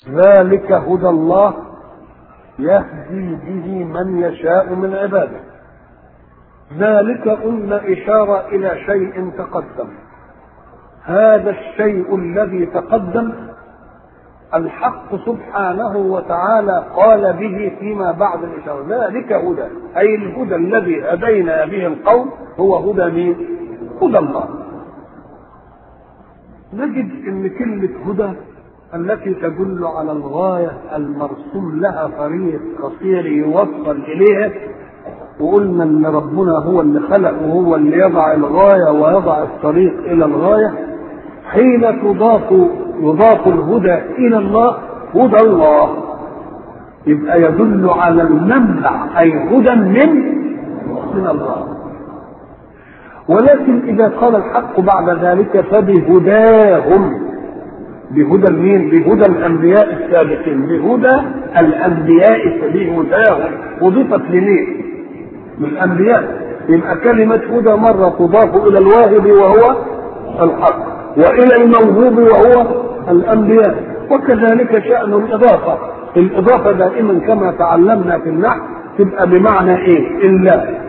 ذلك هدى الله يهدي به من يشاء من عباده ذلك قلنا إشارة إلى شيء تقدم هذا الشيء الذي تقدم الحق سبحانه وتعالى قال به فيما بعد الإشارة ذلك هدى أي الهدى الذي هدينا به القوم هو هدى مين؟ هدى الله نجد ان كلمة هدى التي تدل على الغاية المرسوم لها طريق قصير يوصل إليها وقلنا ان ربنا هو اللي خلق وهو اللي يضع الغاية ويضع الطريق إلى الغاية حين تضاف يضاف الهدى إلى الله هدى الله يبقى يدل على المنبع أي هدى من من الله ولكن إذا قال الحق بعد ذلك فبهداهم بهدى مين؟ بهدى الأنبياء السابقين بهدى الأنبياء بهداهم أضيفت لمين؟ للأنبياء يبقى كلمة هدى مرة تضاف إلى الواهب وهو الحق وإلى الموهوب وهو الأنبياء وكذلك شأن الإضافة الإضافة دائما كما تعلمنا في النحو تبقى بمعنى إيه؟ إلا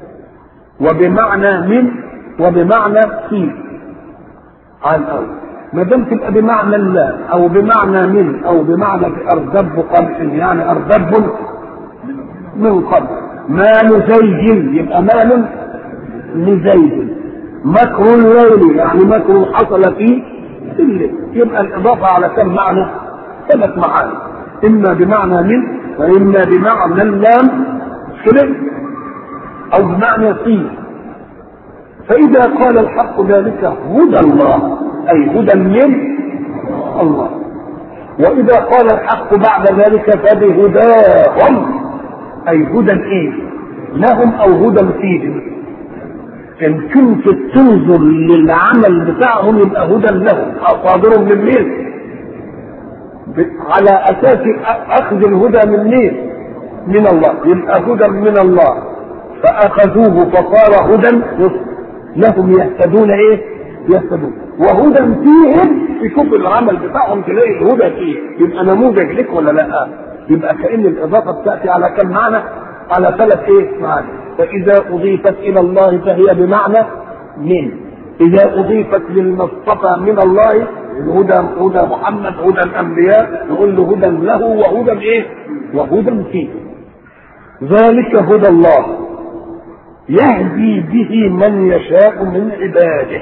وبمعنى من وبمعنى في على الأول ما دام تبقى بمعنى الله أو بمعنى من أو بمعنى أردب قمح يعني أردب من قبل مال زيد يبقى مال لزيد مكر الليل يعني مكر حصل في الليل يبقى الإضافة على كم معنى؟ ثلاث معاني إما بمعنى من وإما بمعنى اللام كده أو بمعنى في فإذا قال الحق ذلك هدى الله أي هدى من الله وإذا قال الحق بعد ذلك فبهداهم أي هدى إيه؟ لهم أو هدى فيهم إن كنت تنظر للعمل بتاعهم يبقى هدى لهم أو صادر من مين؟ على أساس أخذ الهدى من مين؟ من الله يبقى هدى من الله فأخذوه فصار هدى لهم يهتدون إيه؟ يهتدون وهدى فيهم يشوف العمل بتاعهم تلاقي الهدى فيه يبقى نموذج لك ولا لا؟ يبقى كأن الإضافة بتأتي على كم معنى؟ على ثلاث إيه؟ معاني فإذا أضيفت إلى الله فهي بمعنى من إذا أضيفت للمصطفى من الله الهدى هدى محمد هدى الأنبياء نقول له هدى له وهدى إيه؟ وهدى فيه ذلك هدى الله يهدي به من يشاء من عباده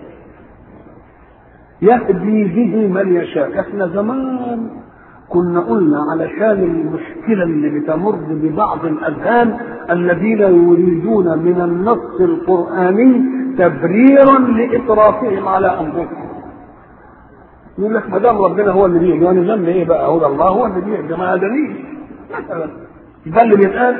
يهدي به من يشاء احنا زمان كنا قلنا علشان المشكله اللي بتمر ببعض الاذهان الذين يريدون من النص القراني تبريرا لاسرافهم على انفسهم يقول لك ما دام ربنا هو اللي بيهدي يعني ذنب ايه بقى هدى الله هو اللي بيهدي ما دليل مثلا ده اللي بيتقال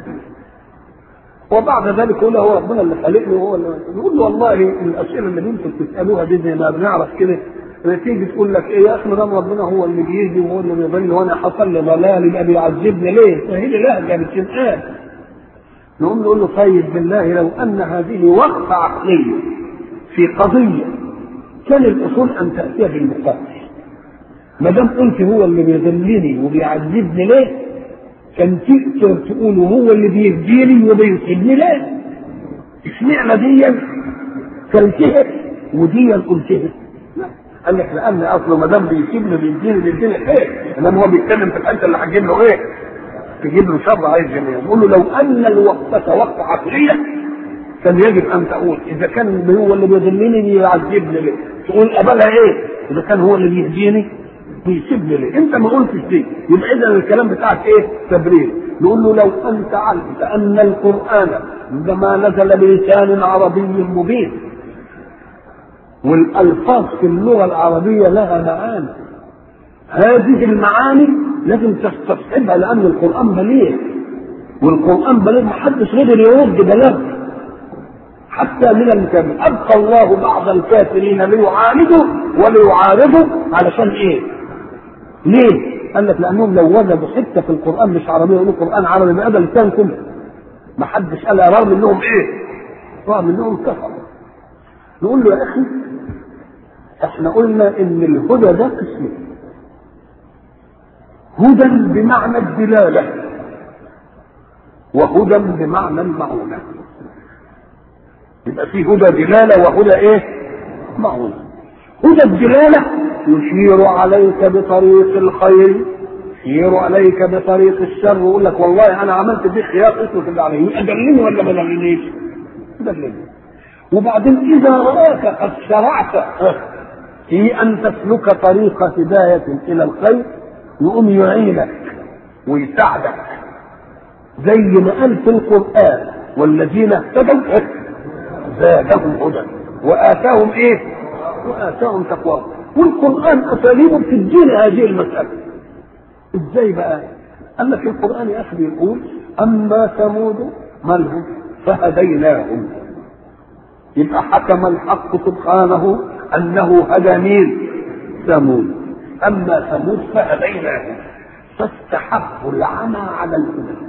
وبعد ذلك يقول له هو ربنا اللي خلقني وهو اللي يقول له والله الاسئله اللي انتم بتسالوها دي زي ما بنعرف كده تيجي تقول لك ايه يا اخي ما دام ربنا هو اللي بيهدي وهو اللي بيضل وانا حصل لي ضلال يبقى بيعذبني ليه؟ فهي لي لهجه بتنقال نقوم نقول له طيب بالله لو ان هذه وقفه عقليه في قضيه كان الاصول ان تاتي بالمقابل ما دام قلت هو اللي بيضلني وبيعذبني ليه؟ كان تقدر تقول هو اللي بيهديني وبيسيبني لا اشمعنى دي كلتها ودي قلتها قال لك لان اصله ما دام بيسيبني بيديني بيديني خير انما هو بيتكلم في الحته اللي هتجيب له ايه؟ تجيب له شر عايز جميع يقول له لو ان الوقفه وقفه عقليه كان يجب ان تقول اذا كان هو اللي بيضلني بيعذبني ليه؟ تقول قبلها ايه؟ اذا كان هو اللي بيهديني بيسيبني ليه؟ انت ما قلتش دي يبقى اذا الكلام بتاعك ايه؟ تبرير نقول له لو انت علمت ان القران عندما نزل بلسان عربي مبين والالفاظ في اللغه العربيه لها معاني هذه المعاني لازم تستصحبها لان القران بليغ والقران بليغ محدش قدر يرد بلاغه حتى من الكافرين ابقى الله بعض الكافرين ليعاندوا وليعارضوا علشان ايه؟ ليه؟ قال لك لانهم لو وجدوا حته في القران مش عربيه يقولوا قران عربي ما قبل لسان كله ما حدش قال رغم انهم ايه؟ رغم انهم كفروا نقول له يا اخي احنا قلنا ان الهدى ده قسمين هدى بمعنى الدلاله وهدى بمعنى المعونه يبقى في هدى دلاله وهدى ايه معونه هدى الدلاله يشير عليك بطريق الخير يشير عليك بطريق الشر ويقول لك والله انا عملت دي خيار اسمك اللي عليه ادلني ولا ما دلنيش دلني وبعدين اذا راك قد شرعت في ان تسلك طريق هدايه الى الخير يقوم يعينك ويساعدك زي ما قال في القران والذين اهتدوا زادهم هدى واتاهم ايه واتاهم تقواهم والقران اساليبه بتدينا هذه المساله ازاي بقى قال لك القران يا اخي يقول اما ثمود مالهم فهديناهم يبقى حكم الحق سبحانه انه هدى مين ثمود اما ثمود فهديناهم فاستحبوا العمى على الهدى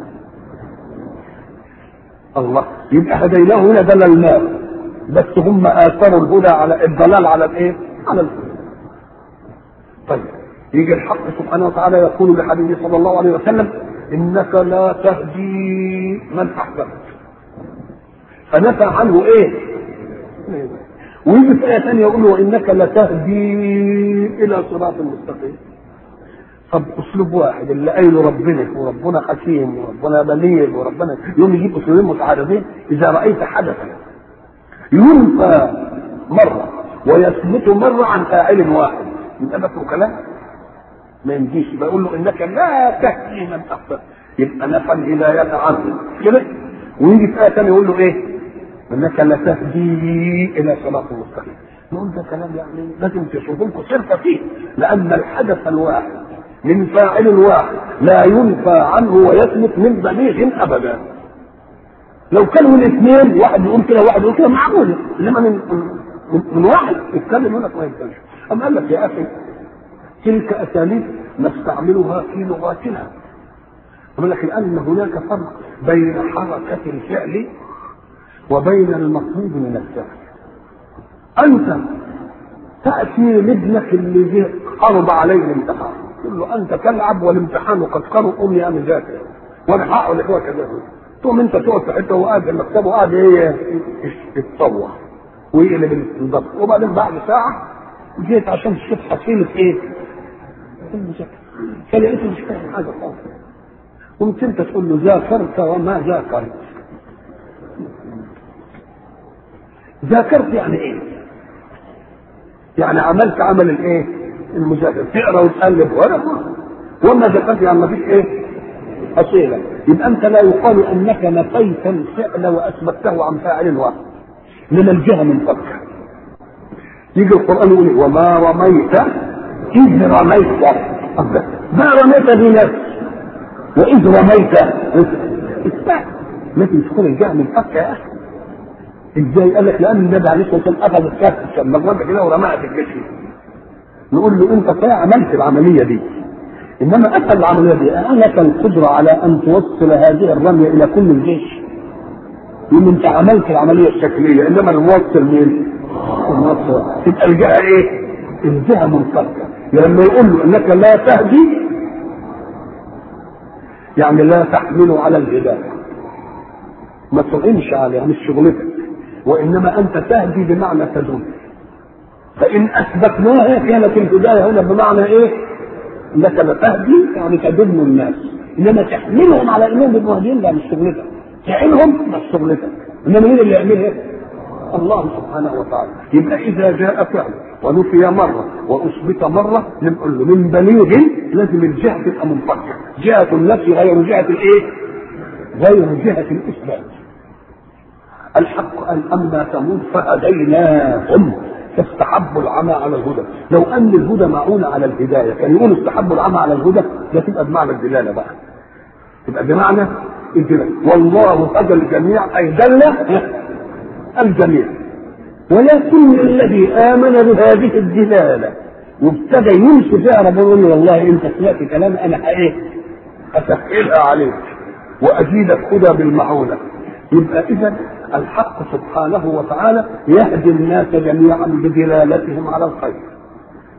الله يبقى هديناه هنا دللناه بس هم اثروا الهدى على الضلال على الايه؟ على الهدى. طيب يجي الحق سبحانه وتعالى يقول لحبيبه صلى الله عليه وسلم انك لا تهدي من احببت فنفى عنه ايه؟ ويجي في ايه ثانيه يقول له انك لتهدي الى صراط مستقيم طب اسلوب واحد اللي قايله ربنا وربنا حكيم وربنا بليغ وربنا يوم يجيب اسلوبين متعارضين اذا رايت حدثا ينفى مره ويثبت مره عن فاعل واحد يبقى ده كلام ما ينجيش بقول له انك لا تهدي من احببت يبقى نفى الهدايه عنه كده ويجي في ايه ثانيه يقول له ايه؟ انك لتهدي الى صراط مستقيم نقول ده كلام يعني لازم تشوفوا لكم صرفه فيه لان الحدث الواحد من فاعل واحد لا ينفى عنه ويثبت من بليغ ابدا لو كانوا الاثنين واحد يقول كده وواحد يقول كده معقوله انما من من, من واحد يتكلم هنا ما يتكلمش اما قال لك يا اخي تلك اساليب نستعملها في لغاتنا يقول لك لان هناك فرق بين حركه الفعل وبين المطلوب من الفعل انت تاتي لابنك اللي جه عرض عليه الامتحان تقول له انت تلعب والامتحان قد قرر امي انا ذاكر وانا هقعد هو كذا تقوم انت تقعد في حته وقاعد في المكتب وقاعد ايه يتطوع ويقلب الضبط وبعدين بعد ساعه جيت عشان تشوف حصيله ايه؟ المذاكره فلقيته مش فاهم حاجه خالص قمت انت تقول له ذاكرت وما ذاكرت ذاكرت يعني ايه؟ يعني عملت عمل الايه؟ المذاكره تقرا وتقلب ورقه وما ذكرت يعني ما فيش ايه؟ اصيله يبقى انت لا يقال انك نفيت الفعل واثبته عن فاعل واحد من الجهه من فكر يجي القران يقول وما رميت اذ رميت ما رميت بنفس واذ رميت اسمع لكن تكون الجهه من فكر يا اخي ازاي قال لك لان النبي عليه الصلاه والسلام اخذ الكف مجرد كده ورماها في الجسم نقول له انت صحيح عملت العمليه دي انما اسال العمليه دي لك القدره على ان توصل هذه الرميه الى كل الجيش يقول انت عملت العمليه الشكليه انما الموصل مين؟ الموصل تبقى الجهه ايه؟ الجهه منفكه لما يقول له انك لا تهدي يعني لا تحمل على الهدايه ما تعينش عليها مش شغلتك وانما انت تهدي بمعنى تدل فان اثبتناها كانت الهدايه هنا بمعنى ايه؟ انك لتهدي يعني تدل الناس انما تحملهم على انهم يبقوا مهديين لا مش شغلتك تعينهم مش شغلتك انما مين اللي يعملها؟ الله سبحانه وتعالى يبقى اذا جاء فعل ونفي مره واثبت مره نقول له من بليغ لازم الجهه تبقى منفكه جهه النفي غير جهه الايه؟ غير جهه الاثبات الحق قال اما ثمود فهديناهم فاستحبوا العمى على الهدى لو ان الهدى معون على الهدايه كان يقول استحبوا العمى على الهدى ده تبقى بمعنى الدلاله بقى تبقى بمعنى الدلاله والله هدى الجميع اي دل الجميع ولكن الذي امن بهذه الدلاله وابتدى يمشي فيها ربنا يقول له والله انت سمعت كلام انا ايه اسهلها عليك وازيدك هدى بالمعونه يبقى اذا الحق سبحانه وتعالى يهدي الناس جميعا بدلالتهم على الخير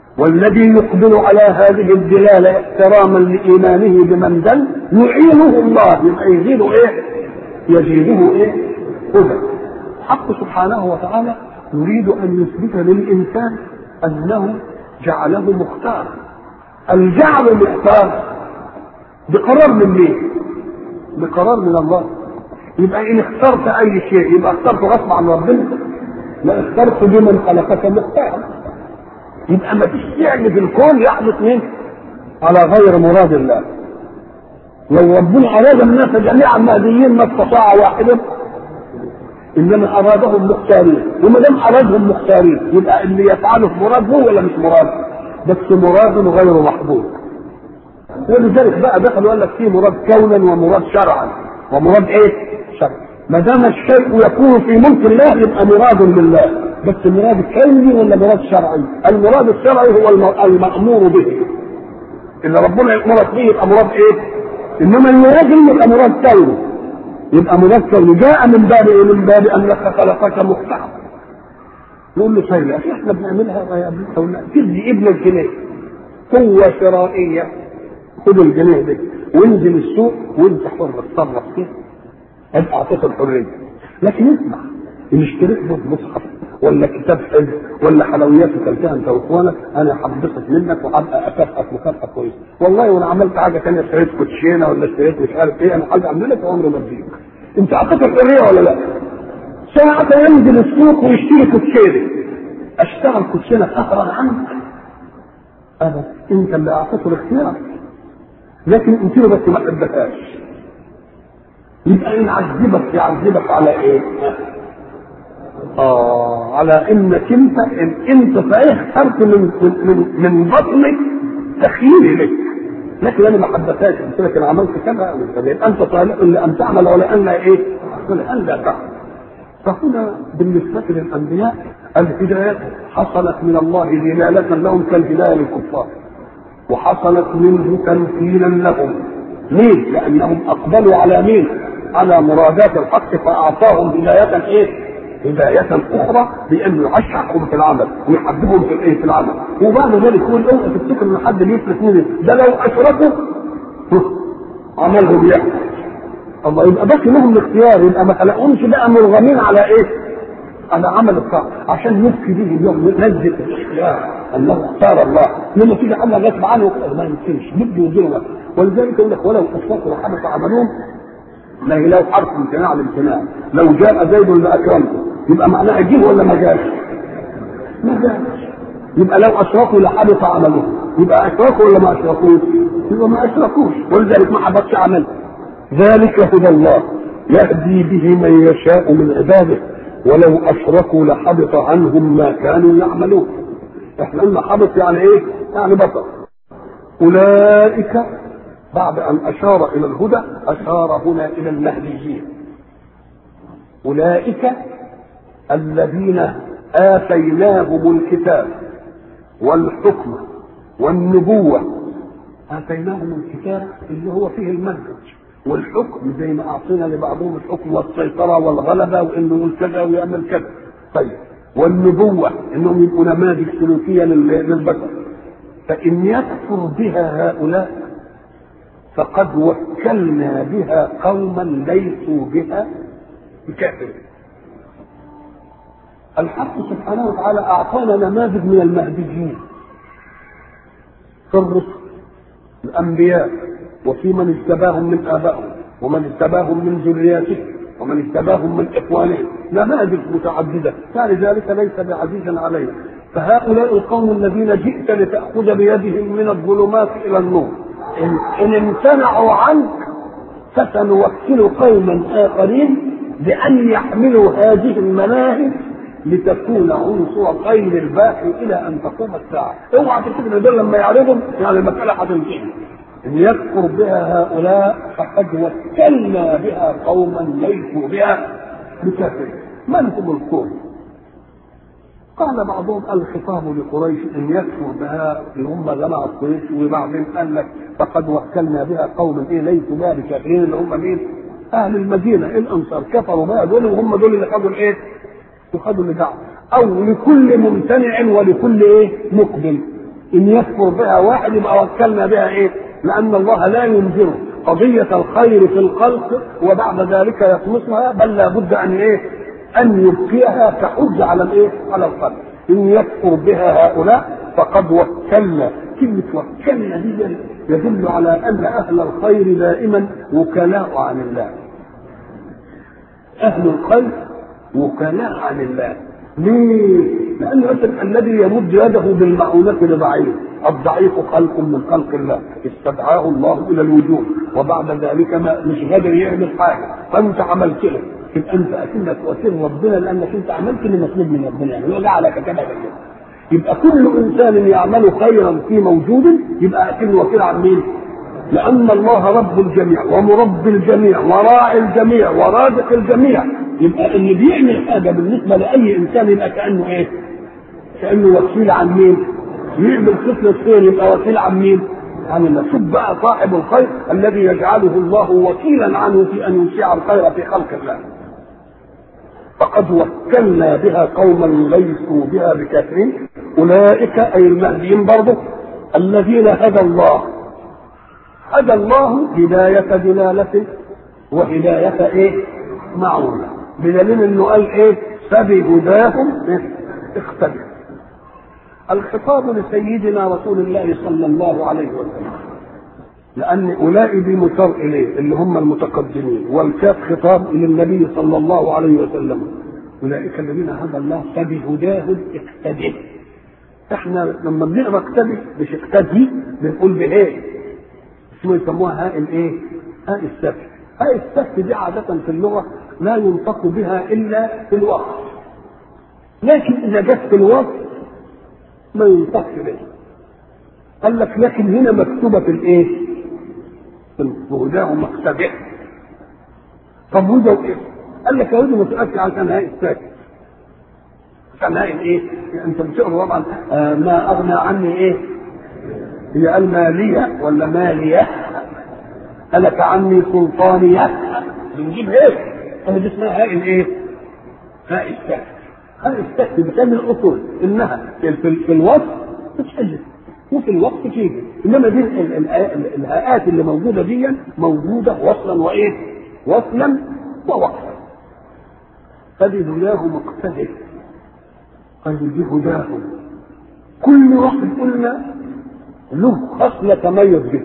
والذي يقبل على هذه الدلالة احتراما لإيمانه بمن دل يعينه الله يبقى يزيده إيه؟ يزيده إيه؟ هدى. الحق سبحانه وتعالى يريد أن يثبت للإنسان أنه جعله مختار. الجعل مختار بقرار من مين؟ بقرار من الله. يبقى إن اخترت أي شيء يبقى اخترته غصب عن ربنا. لا اخترت بمن خلقك مختار. يبقى ما فيش فعل في الكون يحدث منه على غير مراد الله لو ربنا اراد الناس جميعا مهديين ما استطاع واحدا انما ارادهم مختارين وما دام ارادهم مختارين يبقى اللي يفعله مراد هو ولا مش مراد بس مراد غير محبوب ولذلك بقى دخل وقال لك في مراد كونا ومراد شرعا ومراد ايه؟ شرعا ما دام الشيء يكون في ملك الله يبقى مراد لله بس مراد كوني ولا مراد شرعي؟ المراد الشرعي هو المأمور به. اللي ربنا يأمرك به يبقى مراد ايه؟ انما المراد يبقى مراد كوني. يبقى مراد كوني جاء من باب ايه؟ من باب انك خلقك مختار. نقول له طيب يا اخي احنا بنعملها يا ابن تدي ابن الجنيه قوة شرائية خد الجنيه ده وانزل السوق وانت حر تصرف فيه ابقى اعطيك الحرية لكن اسمع ان اشتريت له مصحف ولا كتاب حلو ولا حلويات وكلتها انت واخوانك انا هبسط منك وهبقى اكافئك مكافاه كويسه والله وانا عملت حاجه ثانيه اشتريت كوتشينه ولا اشتريت مش عارف ايه انا حاجه اعمل لك عمري ما اديك انت اعطيت الحريه ولا لا؟ ساعة ينزل السوق ويشتري كوتشينه اشتغل كوتشينه اقرا عنك ابدا انت اللي اعطيته الاختيار لكن انت له بس ما حبتهاش يبقى ان عذبك يعذبك على ايه؟ اه على انك انت إن انت صحيح اخترت من من من بطنك تخييري لك لكن انا ما حبتهاش قلت لك انا عملت كذا يبقى انت صالح الا ان تعمل ولا ان ايه؟ ولا ان لا تعمل فهنا بالنسبة للأنبياء الهداية حصلت من الله دلالة لهم كالهداية للكفار وحصلت منه تمثيلا لهم ليه؟ لأنهم أقبلوا على مين؟ على مرادات الحق فأعطاهم هداية إيه؟ هداية أخرى بأنه يعشقهم في العمل ويحببهم في الإيه؟ في العمل وبعد ذلك يقول أوعى تفتكر إن حد بيفلت مني ده لو أشركوا عملهم يحصل الله يبقى بس لهم الاختيار يبقى ما خلقهمش بقى مرغمين على ايه؟ على عمل الطاعة عشان يبكي به اليوم ينزل الاختيار انه اختار الله لما تيجي عمل غصب عنه ما يمكنش بده يدير ولذلك يقول لك ولو اشركوا لحبط عملهم ما هي لو حرف امتناع الامتناع لو جاء زيد لاكرمته يبقى معناها جه ولا ما جاش؟ ما جاش يبقى لو اشركوا لحبط عملهم يبقى اشركوا ولا ما اشركوش؟ يبقى ما اشركوش ولذلك ما حبطش عملهم ذلك هدى الله يهدي به من يشاء من عباده ولو اشركوا لحبط عنهم ما كانوا يعملون احنا قلنا حبط يعني ايه؟ يعني بطل اولئك بعد ان اشار الى الهدى اشار هنا الى المهديين اولئك الذين اتيناهم الكتاب والحكم والنبوه اتيناهم الكتاب اللي هو فيه المنهج والحكم زي ما اعطينا لبعضهم الحكم والسيطره والغلبه وانه يقول كذا ويعمل كذا طيب والنبوه انهم يبقوا نماذج سلوكيه للبشر فان يكفر بها هؤلاء فقد وكلنا بها قوما ليسوا بها بكافر الحق سبحانه وتعالى اعطانا نماذج من المهديين في الرسل الانبياء وفي من اجتباهم من ابائهم ومن اجتباهم من ذرياتهم ومن اجتباهم من اخوانهم نماذج متعدده كان ذلك ليس بعزيز علينا فهؤلاء القوم الذين جئت لتاخذ بيدهم من الظلمات الى النور ان, إن امتنعوا عنك فسنوكل قوما اخرين بان يحملوا هذه المناهج لتكون عنصر خير الباقي الى ان تقوم الساعه اوعى تفتكر دول لما يعرضهم يعني المساله هتنتهي ان يكفر بها هؤلاء فقد وكلنا بها قوما ليسوا بها بكافرين من هم القوم قال بعضهم الخطاب لقريش ان يكفر بها اللي هم جماعه قريش وبعدين قال لك فقد وكلنا بها قوما ايه ليسوا بها بكافرين اللي هم مين؟ اهل المدينه الانصار كفروا بها دول وهم دول اللي خدوا الايه؟ وخدوا اللي دعوا او لكل ممتنع ولكل ايه؟ مقبل ان يكفر بها واحد يبقى وكلنا بها ايه لان الله لا ينذره قضية الخير في الخلق وبعد ذلك يطمسها بل لابد ان ايه ان يبقيها كحج على الايه على الخلق ان يكفر بها هؤلاء فقد وكلنا كلمة وكلنا دي يدل على ان اهل الخير دائما وكلاء عن الله اهل الخير وكلاء عن الله ليه؟ لأن مثلا الذي يمد يده بالمعونة لضعيف، الضعيف خلق من خلق الله، استدعاه الله إلى الوجود، وبعد ذلك ما مش قادر يعمل حاجة، فأنت عملت له، يبقى أنت أكنك وكيل ربنا لأنك أنت عملت اللي مطلوب من ربنا يعني وجعلك كما كده. يبقى كل إنسان يعمل خيرا في موجود يبقى أكنه وكيل عن مين؟ لأن الله رب الجميع ومربي الجميع وراعي الجميع ورازق الجميع يبقى اللي بيعمل حاجة بالنسبة لأي إنسان يبقى كأنه إيه؟ كأنه وكيل عن مين؟ يعمل خصلة خير يبقى وكيل عن مين؟ عن الله شوف بقى صاحب الخير الذي يجعله الله وكيلا عنه في أن يشيع الخير في خلق الله فقد وكلنا بها قوما ليسوا بها بكافرين أولئك أي المهديين برضه الذين هدى الله هدى الله هداية دلالة وهداية ايه؟ معونة بدليل انه قال ايه؟ فبهداهم اقتدوا الخطاب لسيدنا رسول الله صلى الله عليه وسلم لأن أولئك دي مشار إليه اللي هم المتقدمين والكاف خطاب للنبي صلى الله عليه وسلم أولئك الذين هدى الله فبهداهم اقتدوا احنا لما بنقرا اقتدي مش اقتدي بنقول بايه؟ اسمه يسموها هاء الايه؟ هاء السكت. هاء السكت دي عادة في اللغة لا ينطق بها إلا في الوقت. لكن إذا جت في الوقت ما ينطقش بها. قال لك لكن هنا مكتوبة في الإيه؟ في هداه مقتدع. طب هدى وإيه؟ قال لك يا هدى ما تقفش عشان هاء السكت. عشان هاء الإيه؟ أنت بتقرا طبعا آه ما أغنى عني إيه؟ هي المالية ولا مالية هلك عني سلطانية بنجيب ايه انا دي اسمها هاء الايه هاء السكت هاء السكت بتعمل الاصول انها في, في الوصف تتحجب وفي الوقت تيجي انما دي الهاءات اللي موجوده دي موجوده وصلا وايه وصلا ووقفا فبهداه مقتدر قال دي هداه كل واحد قلنا له خصلة تميز به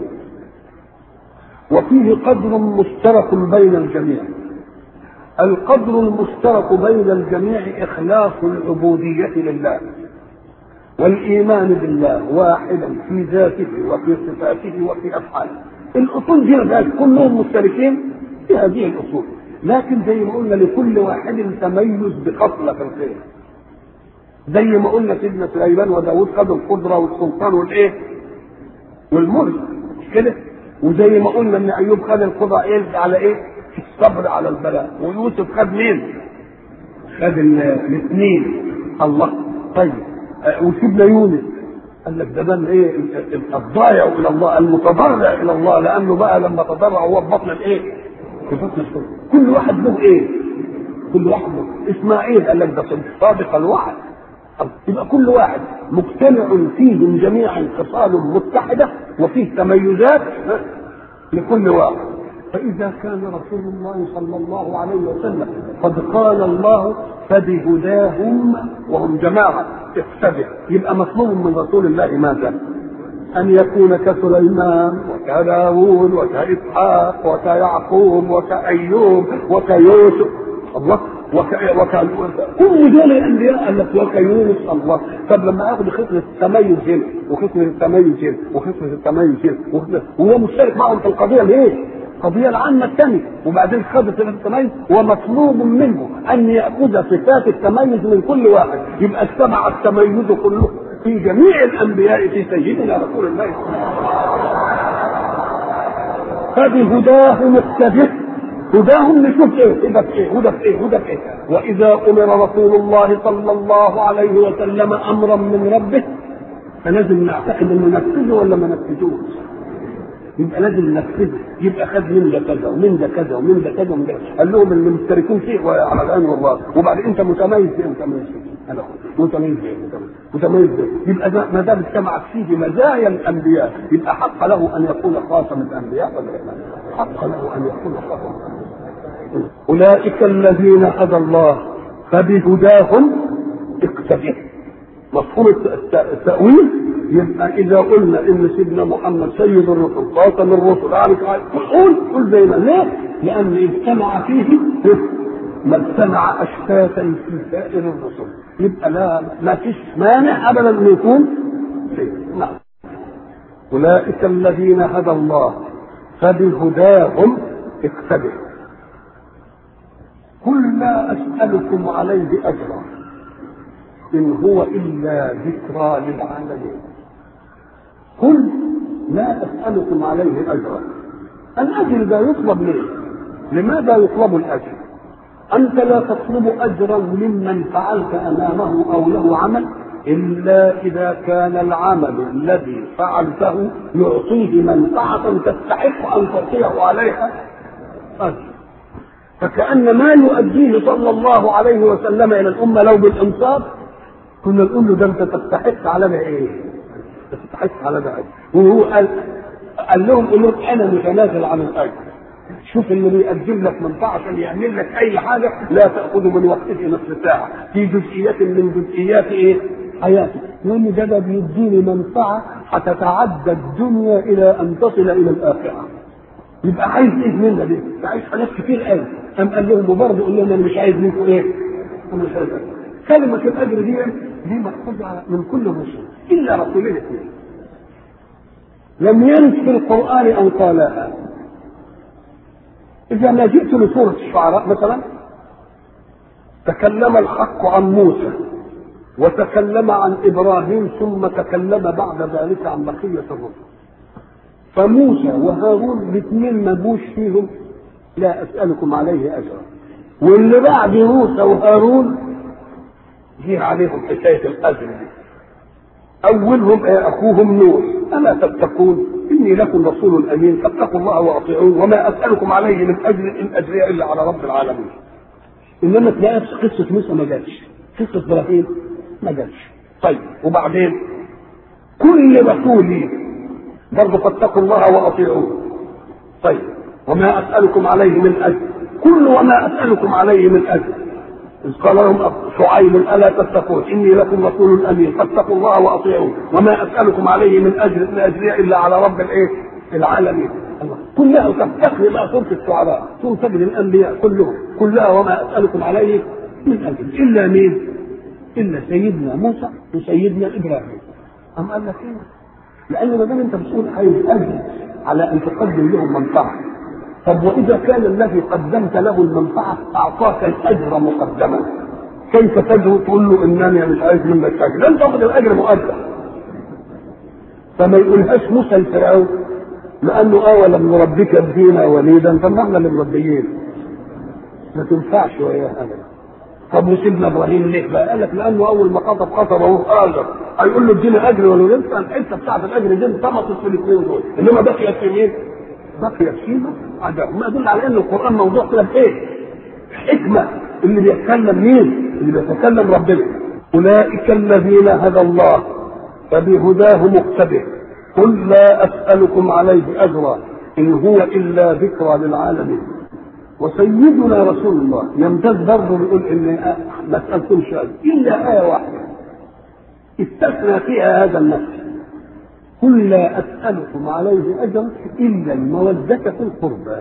وفيه قدر مشترك بين الجميع القدر المشترك بين الجميع إخلاص العبودية لله والإيمان بالله واحدا في ذاته وفي صفاته وفي أفعاله الأصول دي ذات كلهم مشتركين في هذه الأصول لكن زي ما قلنا لكل واحد تميز بخصلة في الخير زي ما قلنا سيدنا سليمان وداود خدوا القدرة والسلطان والإيه والملك مش كده وزي ما قلنا ان ايوب خد القدره ايه على ايه في الصبر على البلاء ويوسف خد مين خد الاثنين الله طيب وسيدنا يونس قال لك ده بان ايه الضايع الى الله المتضرع الى الله لانه بقى لما تضرع هو في بطن الايه في بطن الشرب كل واحد له ايه كل واحد له اسماعيل قال لك ده صادق الوعد يبقى كل واحد مجتمع فيهم جميعا خصال متحدة وفيه تميزات لكل واحد فإذا كان رسول الله صلى الله عليه وسلم قد قال الله فبهداهم وهم جماعة اقتدع يبقى مطلوب من رسول الله ماذا؟ أن يكون كسليمان وكداوود وكإسحاق وكيعقوب وكأيوب وكيوسف الله وك... وك... كل دول الانبياء التي وكيونس الله طب لما اخذ خصله التميز هنا وخصله التميز هنا وخصله التميز هنا وخصلة... وهو مشترك معهم في القضيه ليه؟ القضيه العامه الثانيه وبعدين خد صفه التميز ومطلوب منه ان ياخذ صفات التميز من كل واحد يبقى اجتمع التميز كله في جميع الانبياء في سيدنا رسول الله صلى الله عليه وسلم فبهداه مقتدر هداهم نشوف ايه هدى في ايه هدى في ايه هدى في ايه واذا امر رسول الله صلى الله عليه وسلم امرا من ربه فلازم نعتقد انه نفذه ولا ما نفذوش يبقى لازم ننفذه يبقى خد من ده كذا ومن ده كذا ومن ده كذا ومن ده قال لهم اللي مشتركين فيه على الان والله وبعد انت متميز فيه متميز فيه انا متميز به متميز به يبقى ده ما دام اجتمعت فيه مزايا الانبياء يبقى حق له ان يكون خاتم الانبياء ولا لا؟ حق له ان يكون خاتم الانبياء اولئك الذين هدى الله فبهداهم اقتدوا مفهوم التأويل يبقى إذا قلنا إن سيدنا محمد سيد الرسل خاتم الرسل عارف قول قول زي ما ليه؟ لأن اجتمع فيه ما اجتمع أشتاتا في سائر الرسل يبقى لا ما فيش مانع أبدا أن يكون نعم أولئك الذين هدى الله فبهداهم اقتدوا قل لا أسألكم عليه أجرا إن هو إلا ذكرى للعالمين قل لا أسألكم عليه أجرا الأجر ده يطلب ليه؟ لماذا يطلب الأجر؟ أنت لا تطلب أجرا ممن فعلت أمامه أو له عمل إلا إذا كان العمل الذي فعلته يعطيه منفعة تستحق أن تعطيه عليها أجر فكأن ما يؤديه صلى الله عليه وسلم إلى الأمة لو بالإنصاف كنا نقول له ده أنت تستحق على ده إيه؟ تستحق على ده أجر وهو قال قال لهم قول لهم أنا متنازل عن الأجر شوف اللي بيقدم لك منفعه عشان يعمل لك اي حاجه لا تاخذ من وقته نصف ساعه في جزئيات من جزئيات ايه؟ حياتك لان ده ده بيديني منفعه هتتعدى الدنيا الى ان تصل الى الاخره يبقى عايز ايه منا دي؟ عايز حاجات كتير قوي قام قال لهم وبرضه قال لهم انا مش عايز منكم ايه؟ انا مش عايز أجر. كلمه الاجر دي دي مأخوذه من كل الرسل الا رسولين اثنين لم يرد في القران ان قالها إذا ما جئت لسورة الشعراء مثلا تكلم الحق عن موسى وتكلم عن إبراهيم ثم تكلم بعد ذلك عن بقية الرسل فموسى وهارون الاثنين ما بوش فيهم لا أسألكم عليه أجرا واللي بعد موسى وهارون جه عليهم حكاية الأجر دي أولهم أخوهم نوح ألا تتقون إني لكم رسول أمين فاتقوا الله وأطيعون وما أسألكم عليه من أجر إن أجري إلا على رب العالمين إنما تلاقي قصة موسى ما جاتش قصة إبراهيم ما جاتش طيب وبعدين كل رسول برضه فاتقوا الله وأطيعون طيب وما أسألكم عليه من أجر كل وما أسألكم عليه من أجر إذ قال لهم شعيب ألا تتقون إني لكم رسول أمين فاتقوا الله وأطيعون وما أسألكم عليه من أجر إن أجري إلا على رب الإيه؟ العالمين الله كلها تفتقر بقى سورة الشعراء سورة تجد الأنبياء كلهم كلها وما أسألكم عليه من أجر إلا مين؟ إلا سيدنا موسى وسيدنا إبراهيم أم قال لك إيه؟ لأن ما دام أنت بتقول عايز أجر على أن تقدم لهم منفعة طب واذا كان الذي قدمت له المنفعه اعطاك الاجر مقدما كيف تدعو تقول له انني مش عايز منك اجر لن تاخذ الاجر مقدم فما يقولهاش موسى لفرعون لانه اه ولم نربك فينا وليدا طب احنا اللي مربيين ما تنفعش وياه ابدا طب وسيدنا ابراهيم ليه بقى؟ قال لك لانه اول ما خطب خطب اهو اجر هيقول له اديني اجر ولا انت الحته بتاعت الاجر دي انطمست في الاثنين دول انما بقيت في مين؟ بقيت فيما عداء ما يدل على ان القران موضوع كده بايه؟ حكمه اللي بيتكلم مين؟ اللي بيتكلم ربنا اولئك الذين هدى الله فبهداه مقتدر قل لا اسالكم عليه اجرا ان هو الا ذكرى للعالمين وسيدنا رسول الله يمتاز برضه بيقول ان ما اسالكمش الا ايه واحده استثنى فيها هذا النفس قل لا أسألكم عليه أجرا إلا المودة في القربى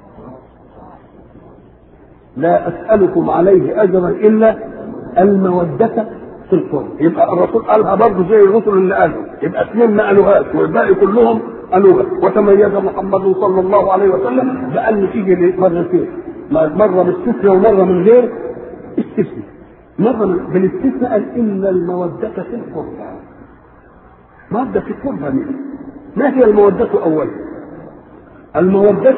لا أسألكم عليه أجرا إلا المودة في القربى يبقى الرسول قالها برضه زي الرسل اللي قالوا يبقى اثنين ما قالوهاش والباقي كلهم قالوها وتميز محمد صلى الله عليه وسلم بأن تيجي مرتين مرة باستثناء ومرة من غير استثناء مرة بالاستثناء قال إلا المودة في القربى مادة في القربة منه ما هي المودة أولا المودة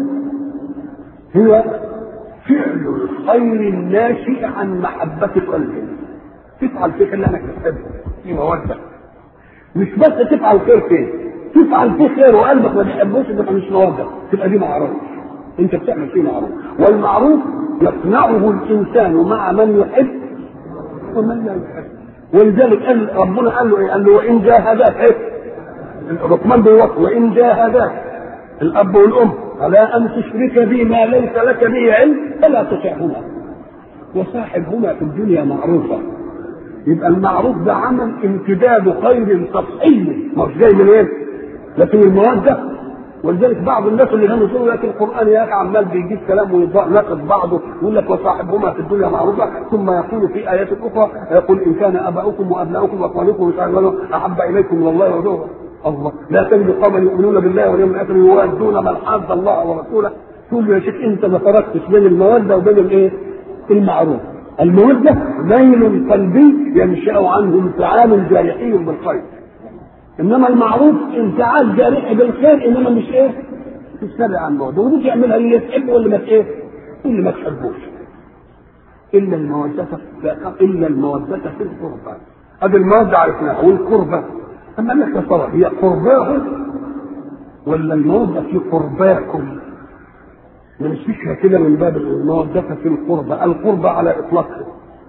هي فعل الخير الناشئ عن محبة قلبه تفعل فيك اللي انا كسبت في مودة مش بس تفعل خير فين تفعل فيه خير وقلبك ما بيحبوش تبقى مش مودة تبقى دي معروف انت بتعمل فيه معروف والمعروف يصنعه الانسان مع من يحب ومن لا يحب ولذلك قال ربنا قال له ايه؟ قال له وان جاهداك ايه؟ الرقمان بيوصف وان جاهداك الاب والام على ان تشرك بي ما ليس لك به علم فلا تطعهما وصاحبهما في الدنيا معروفا يبقى المعروف ده عمل امتداد خير سطحي مش جاي من ايه؟ لكن الموده ولذلك بعض الناس اللي كانوا يقولوا لك القران يا اخي عمال بيجيب كلام ويناقض بعضه يقول لك وصاحبهما في الدنيا معروفه ثم يقول في ايات اخرى يقول ان كان اباؤكم وابناؤكم واخوانكم وشعبكم احب اليكم من الله ورسوله الله لا تجد قوما يؤمنون بالله واليوم الاخر يوادون من حاد الله ورسوله تقول له يا شيخ انت ما فرقتش بين الموده وبين الايه؟ المعروف الموده ميل قلبي ينشا عنه انفعال جارحي بالخير انما المعروف انفعال جارحي بالخير انما مش ايه؟ مش سابع عن بعد ودي تعملها اللي تحبه واللي ما ايه؟ اللي ما تحبوش الا الموده الا الموده في القربى هذه الموده عرفناها والقربى اما قال لك يا ترى هي قرباه ولا الموده في قرباكم نمسكها كده من باب الموده في القربى القربى على اطلاقها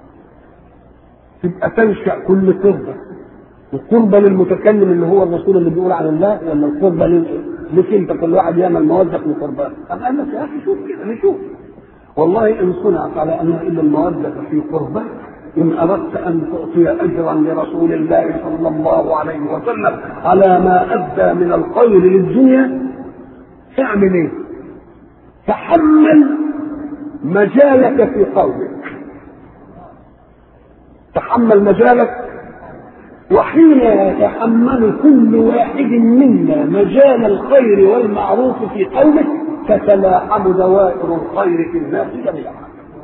تبقى تنشا كل قربه القربة للمتكلم اللي هو الرسول اللي بيقول عن الله ولا القربة لك انت كل واحد يعمل موده في قربان أم قال لك يا اخي شوف كده نشوف والله ان صنعت على انها الا الموده في قربان ان اردت ان تعطي اجرا لرسول الله صلى الله عليه وسلم على ما ادى من الخير للدنيا اعمل ايه؟ تحمل مجالك في قولك تحمل مجالك وحين يتحمل كل واحد منا مجال الخير والمعروف في قومه تتلاحم دوائر الخير في الناس جميعا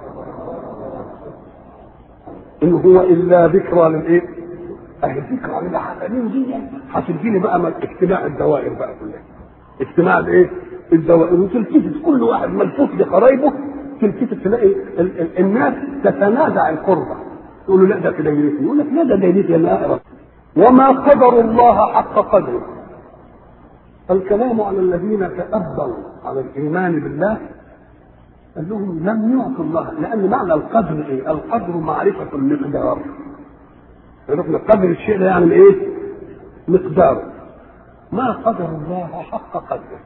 ان هو الا ذكرى للايه؟ اهي ذكرى للعالمين دي هتديني بقى اجتماع الدوائر بقى كلها اجتماع الايه؟ الدوائر وتلتفت كل واحد ملفوف لقرايبه تلتفت تلاقي ال- ال- الناس تتنازع القربة تقول له لا ده في دايرتي يقول لك لا ده دايرتي انا اقرا وما قدر الله حق قدره الكلام على الذين تأبوا على الإيمان بالله قال لهم لم يعطوا الله لأن معنى القدر إيه؟ القدر معرفة المقدار عرفنا قدر الشيء ده يعني إيه؟ مقداره ما قدر الله حق قدره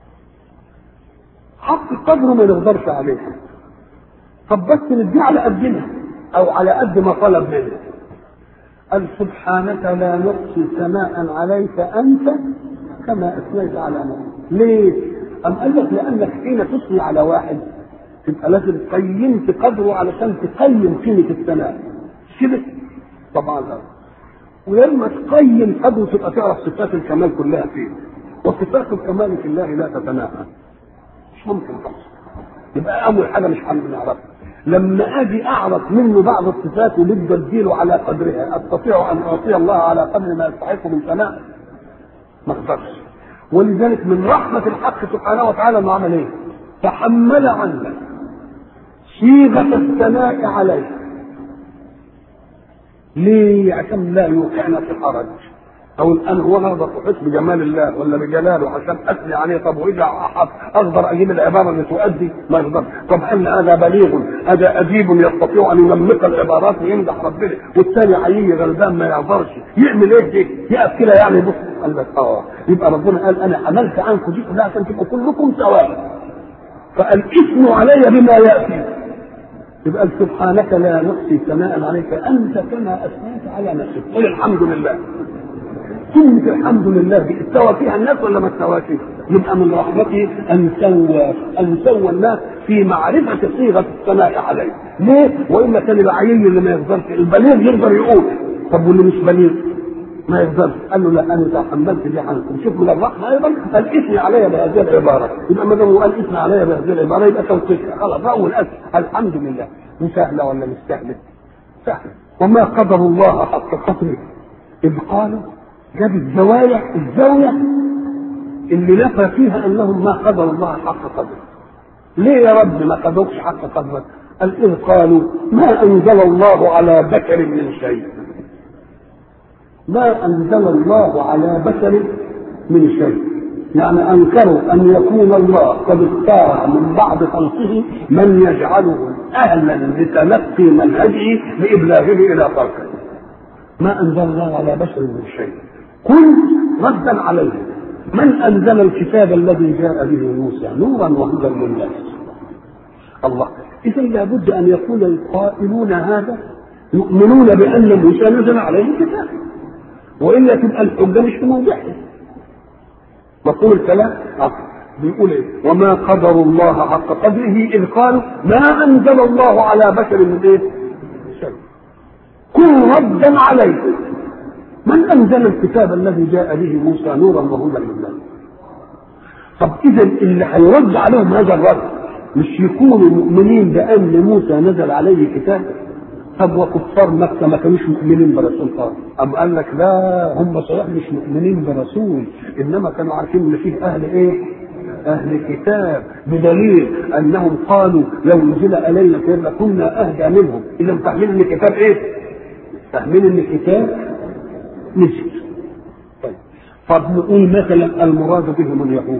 حق قدره ما نقدرش عليه طب بس نديه على قدنا او على قد ما طلب منه قال سبحانك لا نحصي ثناء عليك انت كما اثنيت على نفسك ليه؟ أم قال لك لأنك حين تثني على واحد تبقى لازم قيمت قدره علشان تقيم قيمة الثناء كده طبعا لا ولما تقيم قدره تبقى تعرف صفات الكمال كلها فيه وصفات الكمال في الله لا تتناهى مش ممكن تحصل يبقى اول حاجه مش هنعرفها لما اجي اعرف منه بعض الصفات ونبدا اديله على قدرها استطيع ان اعطي الله على قدر ما يستحق من ثناء ما اقدرش ولذلك من رحمه الحق سبحانه وتعالى انه عمل ايه؟ تحمل عنا صيغه الثناء عليه ليه؟ عشان لا يوقعنا في حرج او الان هو نهضة احس بجمال الله ولا بجلاله عشان اثني عليه طب واذا احب اقدر اجيب العباره اللي تؤدي ما يقدر طب هل هذا بليغ هذا اديب يستطيع ان ينمق العبارات ويمدح ربنا والثاني عيي غلبان ما يقدرش يعمل ايه دي؟ يقف كده يعني بص قال لك اه يبقى ربنا قال انا حملت عنكم دي كلها عشان تبقوا كلكم سواء فقال اثنوا علي بما ياتي يبقى سبحانك لا نحصي ثناء عليك انت كما اثنيت على نفسك قل الحمد لله كلمة الحمد لله دي استوى فيها الناس ولا ما استواش؟ يبقى من رحمته أن سوى أن سوى الناس في معرفة صيغة الثناء عليه. ليه؟ وإلا كان العيي اللي ما يقدرش البليغ يقدر يقول طب واللي مش بليغ ما يقدرش قال له لا انا تحملت دي عنكم شوف من الرحمه ايضا قال اثني علي بهذه العباره يبقى ما دام قال اثني علي بهذه العباره يبقى توقيف خلاص اول اسف الحمد لله مش سهله ولا مش سهله؟ سهله وما قدر الله حق قدره اذ قالوا جاب الزوايا الزاوية اللي نفى فيها انهم ما قدر الله حق قدره ليه يا رب ما قدروش حق قدرك قال إذ قالوا ما أنزل الله على بشر من شيء ما أنزل الله على بشر من شيء يعني انكروا ان يكون الله قد اختار من بعد خلقه من يجعله اهلا لتلقي منهجه لابلاغه الى خلقه ما انزل الله على بشر من شيء قل ردا عليه من انزل الكتاب الذي جاء به موسى نورا وهدى للناس الله اذا لابد ان يكون القائلون هذا يؤمنون بان موسى نزل عليه كتاب والا تبقى الحجه مش في موضعها مفهوم الكلام؟ أه. بيقول ايه؟ وما قدر الله حق قدره اذ قالوا ما انزل الله على بشر من ايه؟ شيء. كن ردا عليه من انزل الكتاب الذي جاء به موسى نورا وهدى للناس؟ طب اذا اللي هيرد عليهم هذا الرد مش يكونوا مؤمنين بان موسى نزل عليه كتاب طب وكفار مكة ما كانوش مؤمنين برسول خالص أم قال لك لا هم صحيح مش مؤمنين برسول إنما كانوا عارفين إن فيه أهل إيه؟ أهل كتاب بدليل أنهم قالوا لو نزل علينا كتاب لكنا أهدى منهم إذا فاهمين إن الكتاب إيه؟ فاهمين إن الكتاب نزل طيب طب نقول مثلا المراد بهم اليهود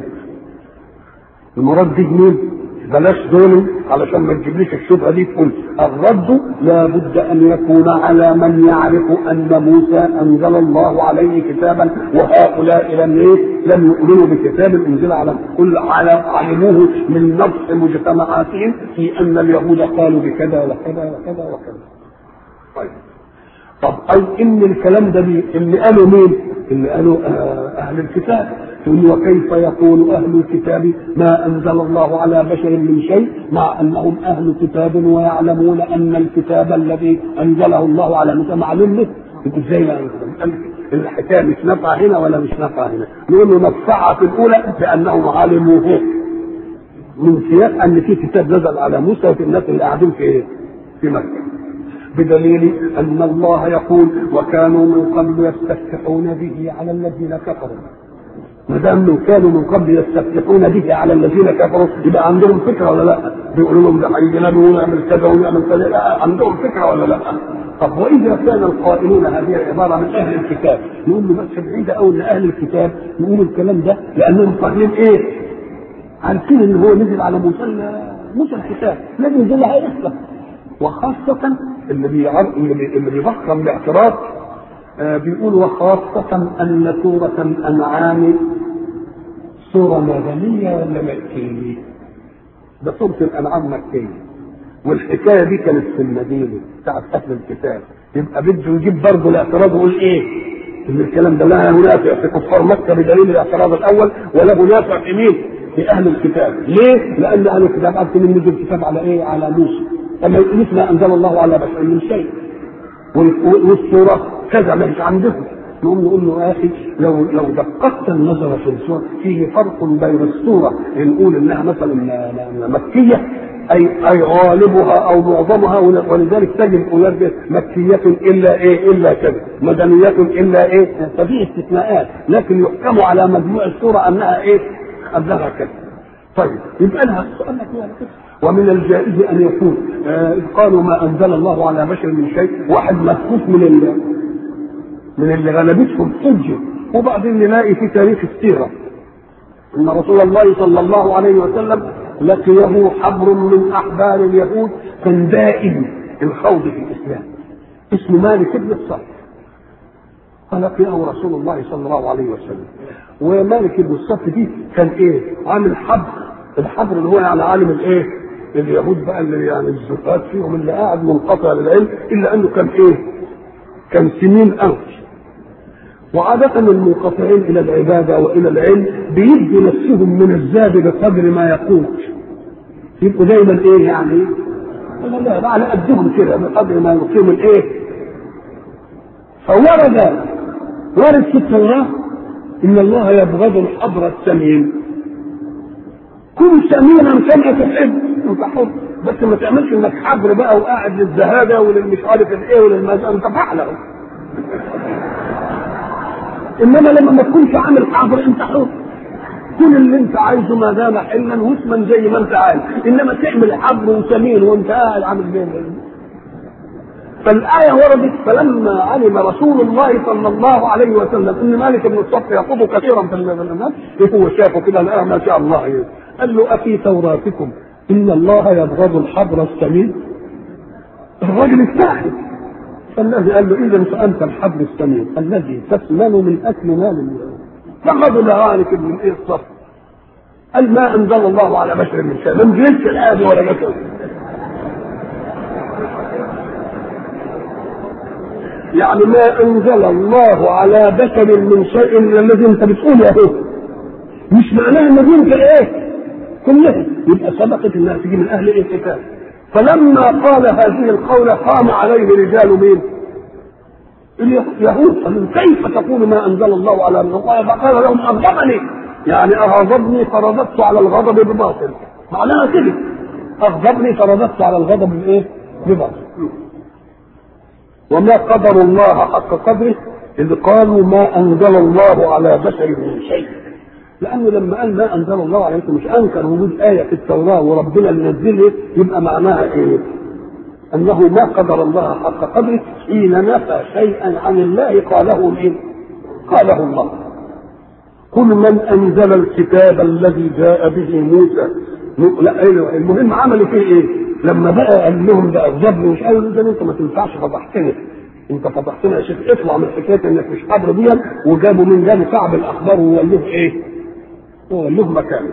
المراد به مين؟ بلاش دول علشان ما تجيبليش الشبهه دي تقول الرد لا بد ان يكون على من يعرف ان موسى انزل الله عليه كتابا وهؤلاء لم ايه لم يؤمنوا بكتاب انزل على كل على علموه من نص مجتمعاتهم في ان اليهود قالوا بكذا وكذا وكذا وكذا طيب طب اي ان الكلام ده بي اللي قالوا مين؟ اللي قالوا آه اهل الكتاب ثم وكيف يقول اهل الكتاب ما انزل الله على بشر من شيء مع انهم اهل كتاب ويعلمون ان الكتاب الذي انزله الله على موسى معلوم له ازاي الحكايه مش نافعه هنا ولا مش نافعه هنا نقول له نفعها في الاولى بانهم علموه من سياق ان في كتاب نزل على موسى وفي الناس اللي قاعدين في في مكه بدليل ان الله يقول وكانوا من قبل يستفتحون به على الذين كفروا ما دام كانوا من قبل يستفتحون به على الذين كفروا يبقى عندهم فكره ولا لا؟ بيقولوا لهم ده هيجينا ونعمل كذا ونعمل كذا لا عندهم فكره ولا لا؟ طب واذا كان القائلون هذه العباره من اهل الكتاب نقول له بس بعيده قوي ان اهل الكتاب يقولوا الكلام ده لانهم فاهمين ايه؟ عارفين ان هو نزل على موسى موسى الكتاب لازم ينزل هيحصل وخاصة اللي بيعر... اللي, بي... اللي بيضخم الاعتراض آه بيقول وخاصة أن سورة الأنعام سورة مدنية ولا مكية؟ ده سورة الأنعام مكية والحكاية دي كانت في المدينة بتاعت أهل الكتاب يبقى بده يجيب برضه الاعتراض ويقول إيه؟ إن الكلام ده لا ينافع في كفار مكة بدليل الاعتراض الأول ولا منافع في مين؟ في أهل الكتاب، ليه؟ لأن أهل الكتاب عارفين إن نزل الكتاب على إيه؟ على موسى اما يقولوش ما انزل الله على بشر من شيء والصوره كذا مش عندهم نقوم نقول له يا اخي لو لو دققت النظر في الصوره فيه فرق بين الصوره نقول انها مثلا مكيه اي اي غالبها او معظمها ولذلك تجد اولاد مكيه الا ايه الا كذا مدنيه الا ايه ففي استثناءات لكن يحكم على مجموع الصوره انها ايه انها كذا طيب يبقى لها السؤال كده ومن الجائز ان يكون آه قالوا ما انزل الله على بشر من شيء واحد مكفوف من ال من اللي غلبتهم حجه وبعدين نلاقي في تاريخ السيره ان رسول الله صلى الله عليه وسلم لقيه حبر من احبار اليهود كان دائم الخوض في الاسلام اسمه مالك بن الصالح فلقيه رسول الله صلى الله عليه وسلم ومالك بن الصف دي كان ايه عامل حبر الحبر اللي هو يعني عالم الايه اليهود بقى اللي يعني الزهاد فيهم اللي قاعد منقطع للعلم الا انه كان ايه؟ كان سنين قوي. وعادة المنقطعين إلى العبادة وإلى العلم بيدوا نفسهم من الزاد بقدر ما يقوت. يبقوا دايما إيه يعني؟ لا لا على قدهم كده بقدر ما يقيم الإيه؟ فورد ورد في التوراة إن الله يبغض الحبر السمين. كن سمينا كما تحب انت حر بس ما تعملش انك حبر بقى وقاعد للزهاده وللمش عارف الايه وللمزق انت فعله انما لما ما تكونش عامل حبر انت حر كل اللي انت عايزه ما دام حلا واسما زي ما انت عايز انما تعمل حبر وسمين وانت قاعد عامل زي فالآية وردت فلما علم رسول الله صلى الله عليه وسلم ان مالك بن الصف يخوض كثيرا في الناس هو شافه كده الآية ما شاء الله يعني. قال له أفي توراتكم إن الله يبغض الحبر السمين الرجل الساحر فالذي قال له إذا فأنت الحبر السمين الذي تسلم من أكل مال الله فقد لغانك من إيه الصف قال ما أنزل الله على بشر من شيء ما نزلش الآية ولا بشر يعني ما انزل الله على بشر من شيء الا الذي انت بتقوله اهو مش معناه ان دي ايه كلها يبقى سبقت انها تجي من اهل الكتاب فلما قال هذه القولة قام عليه رجال مين؟ اليهود قالوا كيف تقول ما انزل الله على من الله فقال لهم اغضبني يعني اغضبني فرددت على الغضب بباطل معناها كده اغضبني فرددت على الغضب بايه؟ بباطل وما قدر الله حق قدره إذ قالوا ما أنزل الله على بشر من شيء لأنه لما قال ما أنزل الله عليكم مش أنكر وجود آية في التوراة وربنا اللي نزله يبقى معناها إيه؟ أنه ما قدر الله حق قدره حين نفى شيئا عن الله قاله مين؟ قاله الله كل من أنزل الكتاب الذي جاء به موسى لا المهم عملوا فيه إيه؟ لما بقى قال لهم بقى الجبل مش قالوا ده انت ما تنفعش فضحتني انت فضحتنا يا شيخ اطلع من حكايه انك مش حبر دي وجابوا من جانب كعب الاخبار وقال له ايه؟ وقال له مكانه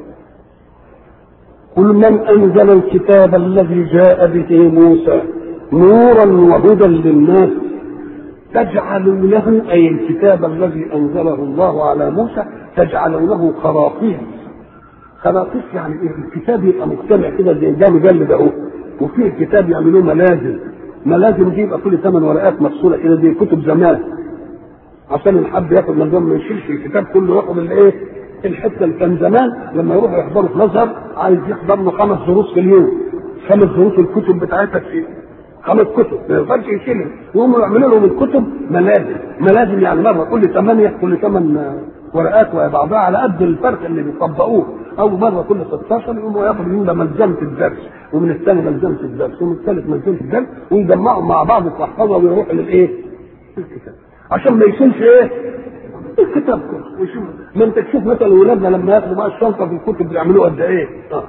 كل من انزل الكتاب الذي جاء به موسى نورا وهدى للناس تجعلونه اي الكتاب الذي انزله الله على موسى تجعلونه خراطيم خراطيس يعني ايه الكتاب يبقى مجتمع كده زي ده مجلد اهو وفي الكتاب يعملوه ملازم ملازم دي يبقى كل ثمان ورقات مفصوله كده زي كتب زمان عشان الحب ياخد من ما يشيلش الكتاب كله ياخد الايه الحته اللي كان زمان لما يروحوا يحضروا في الازهر عايز يحضر له خمس دروس في اليوم خمس دروس الكتب بتاعتها في خمس كتب ما يقدرش يشيلها يقوموا يعملوا لهم الكتب ملازم ملازم يعني مره كل ثمانيه كل ثمان ورقات ويا بعضها على قد الفرق اللي بيطبقوه او مره كل 16 يقوموا ياخدوا من ده ملزمه الدرس ومن الثاني ملزمه الدرس ومن الثالث ملزمه الدرس ويجمعوا مع بعض في محفظه ويروحوا للايه؟ الكتاب عشان ما يشيلش ايه؟ الكتاب كله ويشوف ما انت تشوف مثلا ولادنا لما ياخدوا بقى الشنطه في الكتب بيعملوها قد ايه؟ اه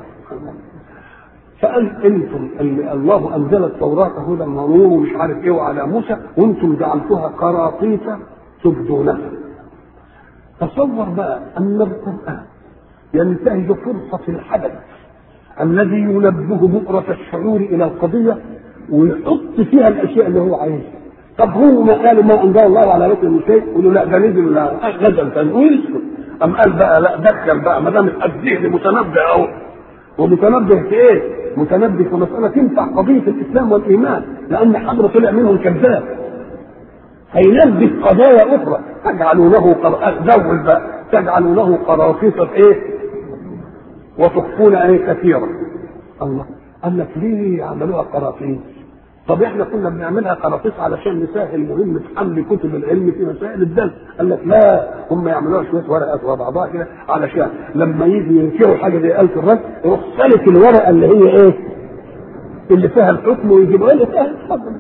فقال انتم الله انزل التوراه هدى ونور ومش عارف ايه وعلى موسى وانتم جعلتوها قراطيس تبدونها تصور بقى ان القران ينتهز فرصه الحدث الذي ينبه بؤرة الشعور الى القضيه ويحط فيها الاشياء اللي هو عايزها طب هو ما قالوا ما انزل الله على رجل من شيء يقولوا لا ده نزل نزل ثاني ويسكت ام قال بقى لا دخل بقى ما دام الذهن متنبه اهو ومتنبه في ايه؟ متنبه في مسألة تنفع قضية الإسلام والإيمان لأن حضرة طلع منهم كذاب هينبه قضايا أخرى تجعلونه زود بقى تجعلونه قراصيص إيه؟ وتخفون إيه كثيرا الله قال لك ليه عملوها قراطيس؟ طب احنا كنا بنعملها قراطيس علشان نسهل مهمة حمل كتب العلم في مسائل الدرس قال لك لا هم يعملوها شوية ورقات وبعضها كده علشان لما يجي ينكروا حاجة زي آلة الرد يروح سالك الورقة اللي هي ايه؟ اللي فيها الحكم ويجيبها لي فيها اتفضل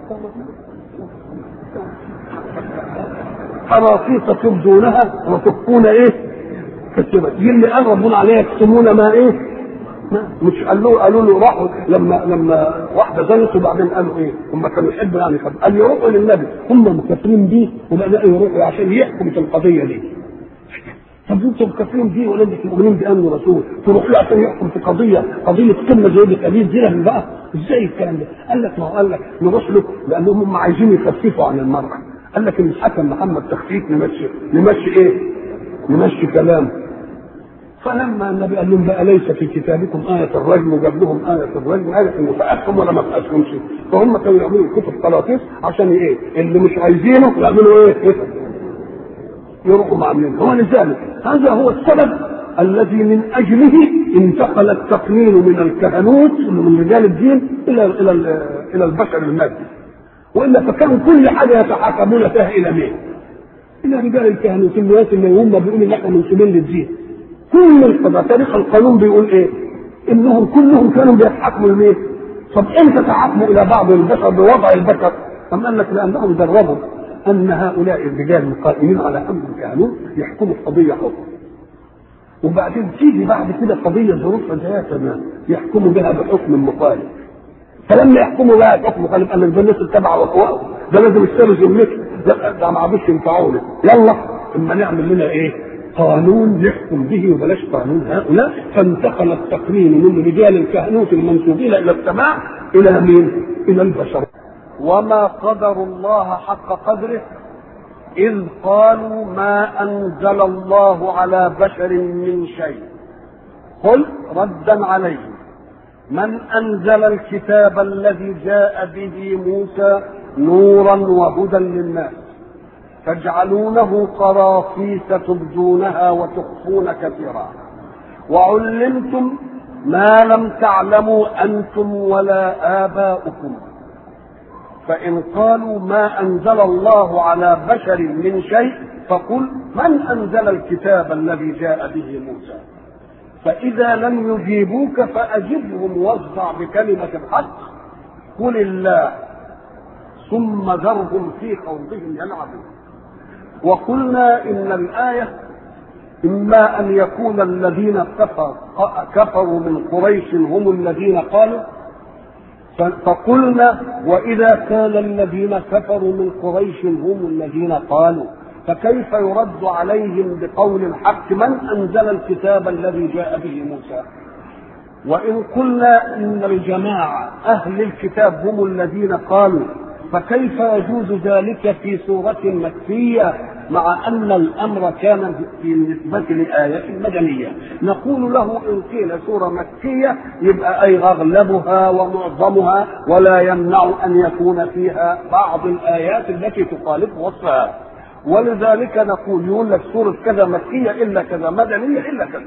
قراطيس تبدونها وتخفون ايه؟ كتبت يجي اللي قال ربنا عليها يكتمون ما ايه؟ مش قال له قالوا له راحوا لما لما واحده زنت وبعدين قالوا ايه؟ هم كانوا يحبوا يعني طب قال يروحوا للنبي هم مكفرين بيه وبداوا يروحوا عشان يحكموا في القضيه دي. طب انتم مكفرين بيه ولا انتم مؤمنين بانه رسول تروحوا له عشان يحكم في قضيه قضيه قمه زي دي ابي زنا بقى ازاي الكلام ده؟ قال لك ما هو قال لك نروح له لانهم هم عايزين يخففوا عن المراه. قال لك ان الحكم محمد تخفيف نمشي نمشي ايه؟ نمشي كلامه فلما النبي قال لهم بقى ليس في كتابكم آية الرجم وجاب لهم آية الرجم قال إنه فأتكم ولا ما فأتكمش فهم كانوا يعملوا كتب قراطيس عشان إيه؟ اللي مش عايزينه يعملوا إيه؟ يروحوا معاملين هو لذلك هذا هو السبب الذي من أجله انتقل التقنين من الكهنوت من رجال الدين إلى إلى إلى البشر المادي وإلا فكانوا كل حاجة يتحاكمون فيها إلى مين؟ إلى رجال الكهنوت الناس اللي هم بيقولوا إن إحنا منسوبين للدين كل القضاء تاريخ القانون بيقول ايه انهم كلهم كانوا بيتحاكموا لمين طب امتى تحاكموا الى بعض البشر بوضع البشر أم قال لك لأنهم دربوا أن هؤلاء الرجال القائمين على أمر كانوا يحكموا القضية حكم وبعدين تيجي بعد كده قضية ظروفها زيها تمام يحكموا بها بحكم مخالف فلما يحكموا بها بحكم مخالف قال لك ده الناس اتبع وقواه ده لازم يشتروا ذمته ده ده ما عادوش ينفعونا يلا اما نعمل لنا ايه؟ قانون نحكم به وبلاش قانون هؤلاء فانتقل التقنين من رجال الكهنوت المنسوبين الى السماء الى مين؟ الى البشر وما قدر الله حق قدره إذ قالوا ما أنزل الله على بشر من شيء قل ردا عليهم من أنزل الكتاب الذي جاء به موسى نورا وهدى للناس تجعلونه قراطيس تبدونها وتخفون كثيرا وعلمتم ما لم تعلموا أنتم ولا آباؤكم فإن قالوا ما أنزل الله على بشر من شيء فقل من أنزل الكتاب الذي جاء به موسى فإذا لم يجيبوك فأجبهم واصدع بكلمة الحق قل الله ثم ذرهم في خوضهم يلعبون وقلنا إن الآية إما أن يكون الذين كفر كفروا من قريش هم الذين قالوا فقلنا واذا كان الذين كفروا من قريش هم الذين قالوا فكيف يرد عليهم بقول الحق من انزل الكتاب الذي جاء به موسى وان قلنا ان الجماعه اهل الكتاب هم الذين قالوا فكيف يجوز ذلك في سوره مكيه مع ان الامر كان في النسبه لايه مدنيه نقول له ان قيل سوره مكيه يبقى اي اغلبها ومعظمها ولا يمنع ان يكون فيها بعض الايات التي تخالف وصفها ولذلك نقول يقول لك سوره كذا مكيه الا كذا مدنيه الا كذا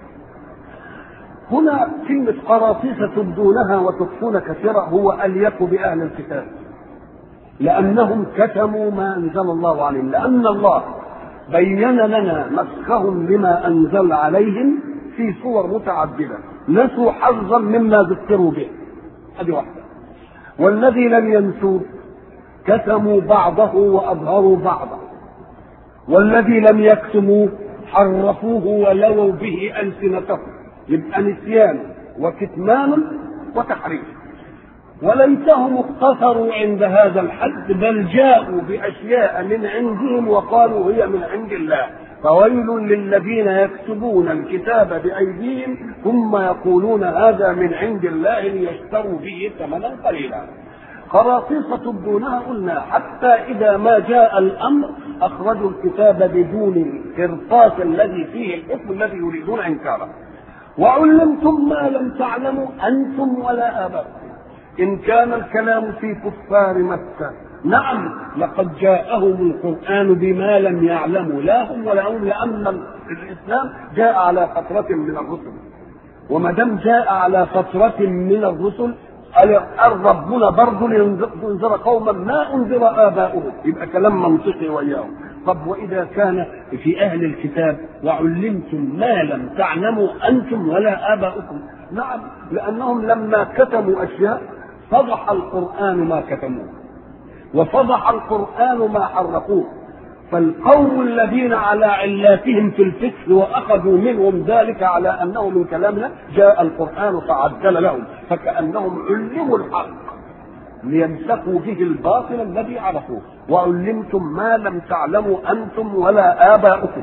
هنا كلمة قراطيس تبدونها وتخفون كثيرا هو أليق بأهل الكتاب لأنهم كتموا ما أنزل الله عليهم لأن الله بين لنا مسخهم لما أنزل عليهم في صور متعددة نسوا حظا مما ذكروا به هذه واحدة والذي لم ينسوا كتموا بعضه وأظهروا بعضه والذي لم يكتموا حرفوه ولووا به ألسنتهم يبقى نسيان وكتمان وتحريف وليتهم اقتصروا عند هذا الحد بل جاءوا باشياء من عندهم وقالوا هي من عند الله فويل للذين يكتبون الكتاب بايديهم ثم يقولون هذا من عند الله ليشتروا به ثمنا قليلا قراطيس تبدونها قلنا حتى اذا ما جاء الامر اخرجوا الكتاب بدون القرطاس الذي فيه الحكم الذي يريدون انكاره وعلمتم ما لم تعلموا انتم ولا اباؤكم إن كان الكلام في كفار مكة نعم لقد جاءهم القرآن بما لم يعلموا لا هم ولا هم لأن الإسلام جاء على فترة من الرسل وما دام جاء على فترة من الرسل قال ربنا برضه لينذر قوما ما انذر اباؤهم يبقى كلام منطقي وياهم طب واذا كان في اهل الكتاب وعلمتم ما لم تعلموا انتم ولا اباؤكم نعم لانهم لما كتموا اشياء فضح القران ما كتموه وفضح القران ما حرقوه فالقوم الذين على علاتهم في الفكر واخذوا منهم ذلك على انه من كلامنا جاء القران فعدل لهم فكانهم علموا الحق ليمسكوا به الباطل الذي عرفوه وعلمتم ما لم تعلموا انتم ولا اباؤكم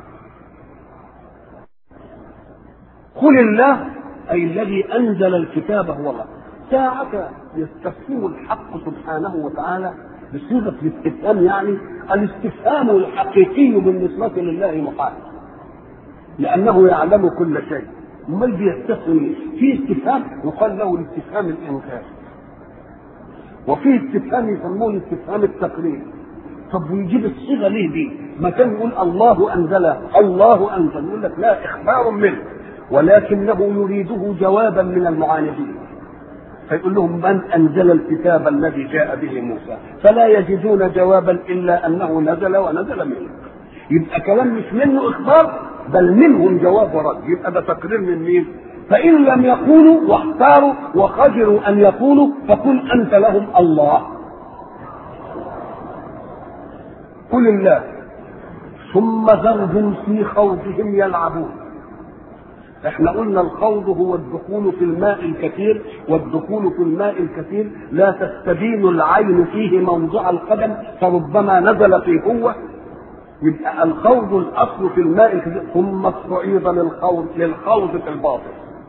قل الله اي الذي انزل الكتاب هو الله ساعة يستفهم الحق سبحانه وتعالى بصيغه الاستفهام يعني الاستفهام الحقيقي بالنسبه لله محال لانه يعلم كل شيء امال بيستفهم في استفهام يقال له الاستفهام الانكاري وفي استفهام يسموه الاستفهام التقرير طب ويجيب الصيغه ليه دي؟ ما كان يقول الله انزل الله انزل يقول لك لا اخبار منه ولكنه يريده جوابا من المعاندين فيقول لهم من انزل الكتاب الذي جاء به موسى فلا يجدون جوابا الا انه نزل ونزل منه يبقى كلام مش منه اخبار بل منهم جواب ورد يبقى ده تقرير من مين فان لم يقولوا واختاروا وخجلوا ان يقولوا فقل انت لهم الله قل الله ثم ذرهم في خوضهم يلعبون احنا قلنا الخوض هو الدخول في الماء الكثير والدخول في الماء الكثير لا تستبين العين فيه موضع القدم فربما نزل في قوه يبقى الخوض الاصل في الماء الكثير ثم الصعيد للخوض للخوض في الباطل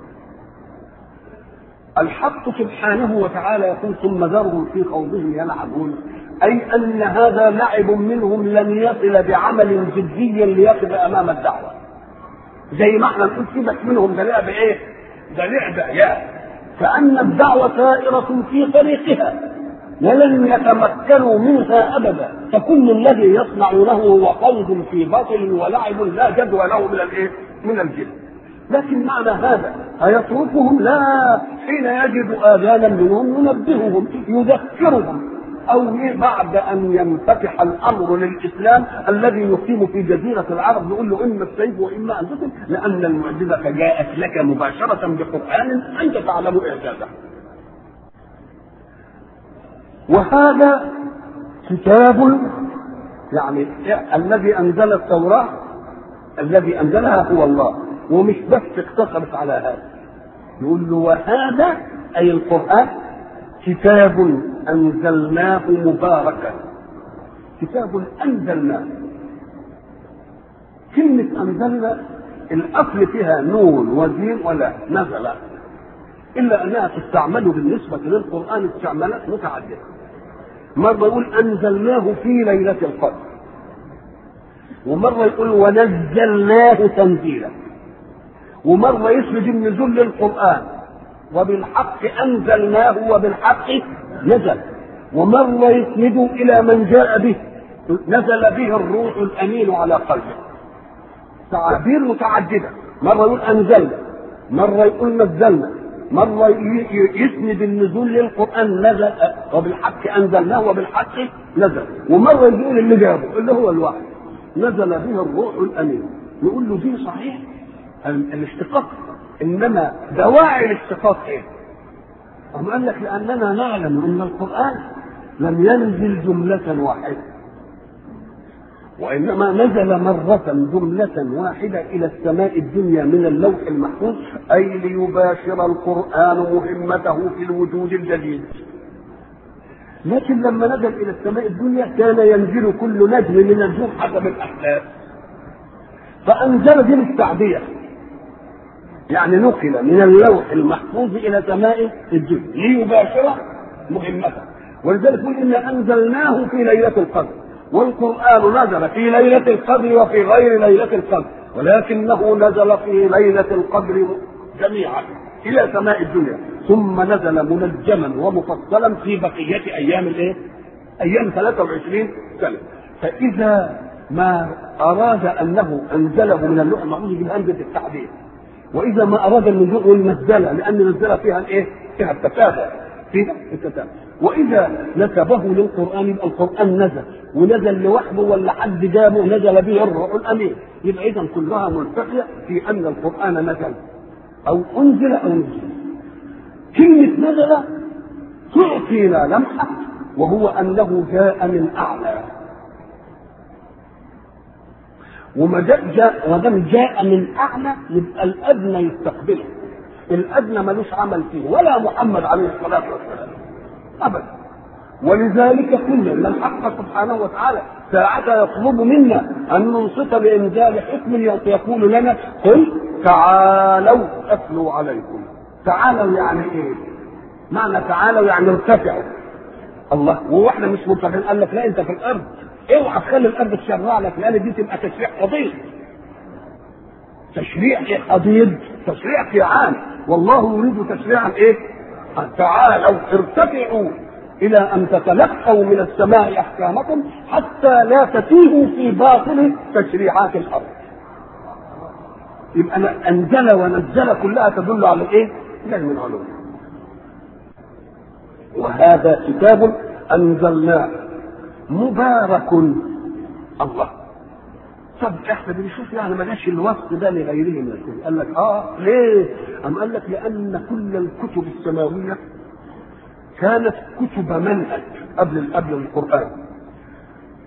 الحق سبحانه وتعالى يقول ثم ذرهم في خوضهم يلعبون اي ان هذا لعب منهم لن يصل بعمل جدي ليقف امام الدعوه زي ما احنا نقول سيبك منهم ده لعب ايه؟ ده لعب عيال كأن الدعوة سائرة في طريقها ولن يتمكنوا منها أبدا فكل الذي يصنعونه هو خوض في باطل ولعب لا جدوى له من الايه؟ من الجد لكن معنى هذا أيتركهم؟ لا حين يجد آذانا منهم ينبههم يذكرهم أو بعد أن ينفتح الأمر للإسلام الذي يقيم في جزيرة العرب نقول له إما السيف وإما أن تسلم لأن المعجزة جاءت لك مباشرة بقرآن أنت تعلم إعجازه وهذا كتاب يعني الذي أنزل التوراة الذي أنزلها هو الله ومش بس اقتصرت على هذا يقول له وهذا أي القرآن كتاب أنزلناه مباركا كتاب أنزلناه كلمة أنزلنا الأصل فيها نون وزين ولا نزل إلا أنها تستعمل بالنسبة للقرآن استعمالات متعددة مرة يقول أنزلناه في ليلة القدر ومرة يقول ونزلناه تنزيلا ومرة يسند النزول للقرآن وبالحق أنزلناه وبالحق نزل ومرة يسند إلى من جاء به نزل به الروح الأمين على قلبه تعابير متعددة مرة يقول أنزلنا مرة يقول نزلنا مرة يسند النزول للقرآن نزل وبالحق أنزلناه وبالحق نزل ومرة يقول اللي جابه اللي هو الوحي نزل به الروح الأمين نقول له دي صحيح الاشتقاق انما دواعي الاشتقاق ايه؟ أم قال لك لأننا نعلم أن القرآن لم ينزل جملة واحدة وإنما نزل مرة جملة واحدة إلى السماء الدنيا من اللوح المحفوظ أي ليباشر القرآن مهمته في الوجود الجديد لكن لما نزل إلى السماء الدنيا كان ينزل كل نجم من النجوم حسب الأحداث فأنزل دي للتعبير يعني نقل من اللوح المحفوظ الى سماء الدنيا ليباشر مهمته ولذلك يقول انا انزلناه في ليله القدر والقران نزل في ليله القدر وفي غير ليله القدر ولكنه نزل في ليله القدر جميعا الى سماء الدنيا ثم نزل منجما ومفصلا في بقيه ايام الايه؟ ايام 23 سنه فاذا ما اراد انه انزله من اللوح المحفوظ بهمزه التعبير واذا ما اراد النزول يقول نزلها لان نزلها فيها الايه؟ فيها التتابع فيها التتابع واذا نسبه للقران يبقى القران نزل ونزل لوحده ولا حد جابه نزل به الروح الامين يبقى اذا كلها ملتقيه في ان القران نزل او انزل او نزل كلمه نزل تعطينا لمحه وهو انه جاء من اعلى وما جاء ما دام جاء من اعلى يبقى الادنى يستقبله الادنى ملوش عمل فيه ولا محمد عليه الصلاه والسلام ابدا ولذلك قلنا ان الحق سبحانه وتعالى ساعتها يطلب منا ان ننصت بانزال حكم يقول لنا قل تعالوا اتلو عليكم تعالوا يعني ايه؟ معنى تعالوا يعني ارتفعوا الله وهو احنا مش مرتفعين قال لك لا انت في الارض اوعى تخلي الارض تشرع لك لان دي تبقى تشريع قضيض تشريع قضيض تشريع فعال والله يريد تشريعا ايه؟ تعالوا ارتفعوا الى ان تتلقوا من السماء احكامكم حتى لا تتيهوا في باطل تشريعات الارض. يبقى انزل ونزل كلها تدل على ايه؟ علم العلوم. وهذا كتاب انزلناه مبارك الله طب احنا بنشوف يعني ما جاش الوصف ده لغيره من الكتب قال لك اه ليه؟ أم قال لك لأن كل الكتب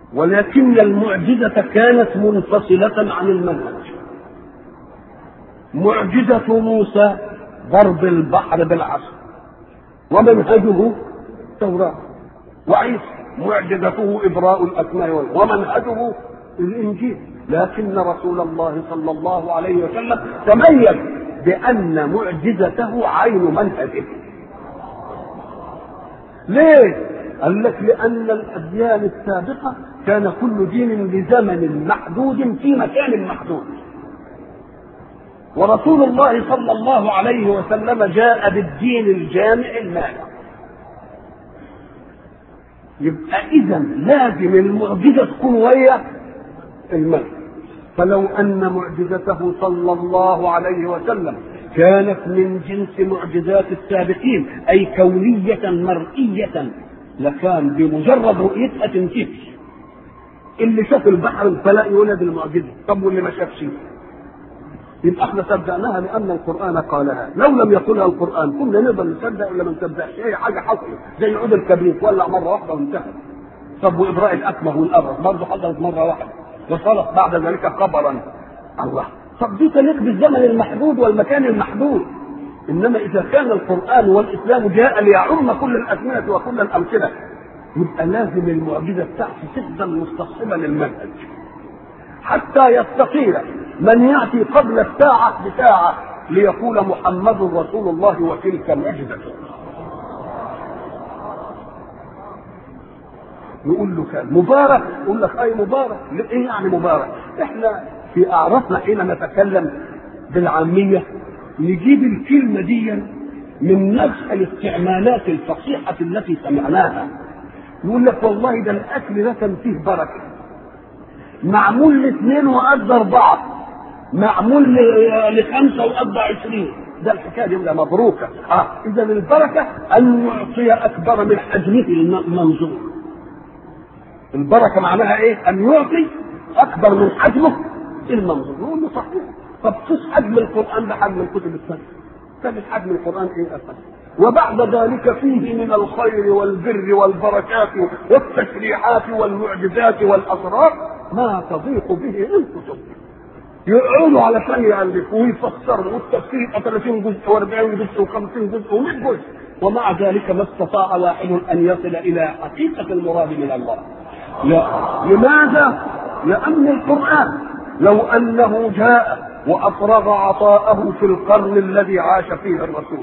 ولكن المعجزة كانت منفصلة عن المنهج معجزة موسى ضرب البحر بالعصا ومنهجه التوراة وعيسى معجزته إبراء الأكمام ومنهجه الإنجيل لكن رسول الله صلى الله عليه وسلم تميز بأن معجزته عين منهجه ليه؟ قال لك لأن الأديان السابقة كان كل دين لزمن محدود في مكان محدود ورسول الله صلى الله عليه وسلم جاء بالدين الجامع المانع يبقى اذا لازم المعجزه تكون ويا المنع فلو ان معجزته صلى الله عليه وسلم كانت من جنس معجزات السابقين اي كونيه مرئيه لكان بمجرد رؤيتها تنتهي اللي شاف البحر فلا يولد المعجزه طب واللي ما شافش يبقى احنا صدقناها لان القران قالها لو لم يقلها القران كنا نقدر نصدق ولا ما نصدقش اي حاجه حصلت زي عود الكبريت ولع مره واحده وانتهى طب وابراء الاكمه والابرص برضه حصلت مره واحده وصارت بعد ذلك خبرا الله طب دي تليق بالزمن المحدود والمكان المحدود انما اذا كان القران والاسلام جاء ليعم كل الازمنه وكل الامثله يبقى لازم المعجزه بتاعتي تفضل مستصحبه للمنهج حتى يستطيع من ياتي قبل الساعه بساعه ليقول محمد رسول الله وتلك معجزته يقول له كان مبارك يقول لك اي مبارك ايه يعني مبارك احنا في اعرافنا حين نتكلم بالعاميه نجيب الكلمه دي من نفس الاستعمالات الفصيحه التي سمعناها يقول لك والله ده الاكل ده كان فيه بركه معمول لاثنين وقدر اربعه معمول لخمسه وقدر عشرين ده الحكايه دي مبروكه اه اذا البركه ان يعطي اكبر من حجمه المنظور البركه معناها ايه؟ ان يعطي اكبر من حجمه المنظور نقول له صحيح طب قيس حجم القران بحجم الكتب الثانيه ثالث حجم القران ايه اصلا وبعد ذلك فيه من الخير والبر والبركات والتشريعات والمعجزات والاسرار ما تضيق به الكتب يقعدوا على ثانية يألفوا ويفسروا والتفسير يبقى 30 جزء و40 جزء و50 جزء و100 جزء ومع ذلك ما استطاع واحد ان يصل الى حقيقة المراد من الله لا لماذا؟ لأن القرآن لو أنه جاء وأفرغ عطاءه في القرن الذي عاش فيه الرسول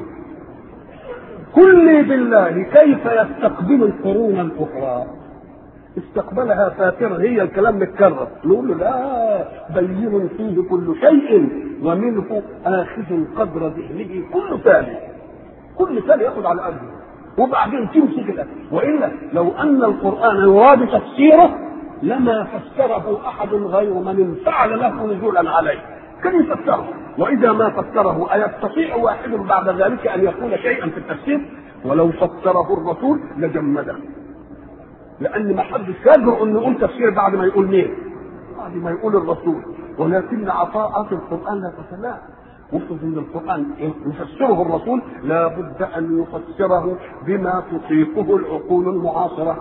قل لي بالله كيف يستقبل القرون الأخرى استقبلها فاترة هي الكلام متكرر نقول له لا بين فيه كل شيء ومنه آخذ قدر ذهنه كل ثاني كل ثاني ياخذ على قلبه وبعدين تمسك الأكل وإلا لو أن القرآن يراد تفسيره لما فسره أحد غير من انفعل له نزولا عليه كان يفسره وإذا ما فسره أيستطيع واحد بعد ذلك أن يقول شيئا في التفسير ولو فسره الرسول لجمده لان ما حدش يجرؤ انه يقول تفسير بعد ما يقول مين؟ بعد ما يقول الرسول ولكن عطاءات القران لا تتناهى وافرض ان القران يفسره الرسول لابد ان يفسره بما تطيقه العقول المعاصره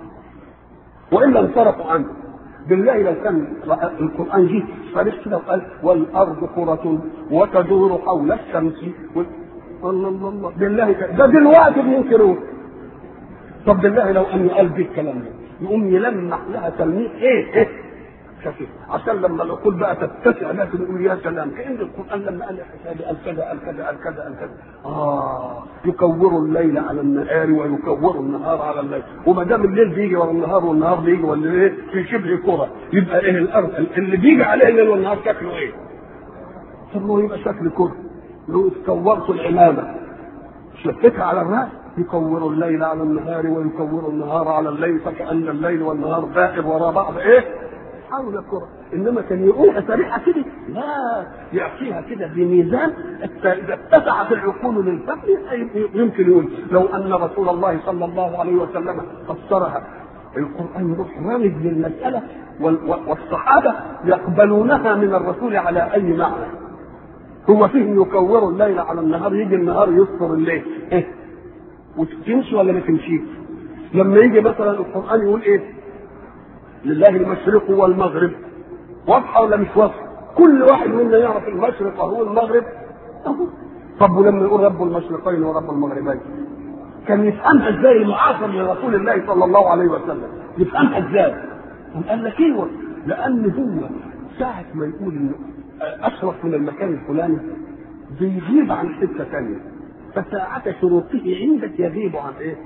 والا انصرفوا عنه بالله لو كان القران جه صريح كده وقال والارض كره وتدور حول الشمس الله الله الله بالله ده دلوقتي بينكروه طب بالله لو ان قال بيه الكلام ده يقوم يلمح لها تلميح ايه ايه خفيف عشان لما العقول بقى تتسع لكن يقول يا سلام كان القران لما قال الحساب قال كذا قال كذا قال كذا قال كذا اه يكور الليل على النهار ويكور النهار على الليل وما دام الليل بيجي ورا النهار والنهار بيجي ولا ايه في شبه كره يبقى ايه الارض اللي بيجي عليه الليل والنهار شكله ايه؟ طب ما يبقى شكل كره لو كورت العمامه شفتها على الراس يكور الليل على النهار ويكور النهار على الليل فكأن الليل والنهار داخل وراء بعض ايه؟ حول الكرة انما كان يقولها سريعة كده لا يعطيها كده بميزان اذا اتسعت العقول للفهم يمكن يقول لو ان رسول الله صلى الله عليه وسلم فسرها القرآن يروح رامج للمسألة والصحابة يقبلونها من الرسول على أي معنى هو فيه يكور الليل على النهار يجي النهار يسطر الليل إيه؟ وتمشي ولا ما تمشيش لما يجي مثلا القران يقول ايه لله المشرق والمغرب واضحه ولا مش واضحه كل واحد منا يعرف المشرق وهو المغرب أهو. طب ولما يقول رب المشرقين ورب المغربين كان يفهمها ازاي المعاصر لرسول الله صلى الله عليه وسلم يفهمها ازاي قال لك ايوه لان هو ساعة ما يقول انه اشرف من المكان الفلاني بيغيب عن حته ثانيه فساعة شروطه عندك يغيب عن ايه؟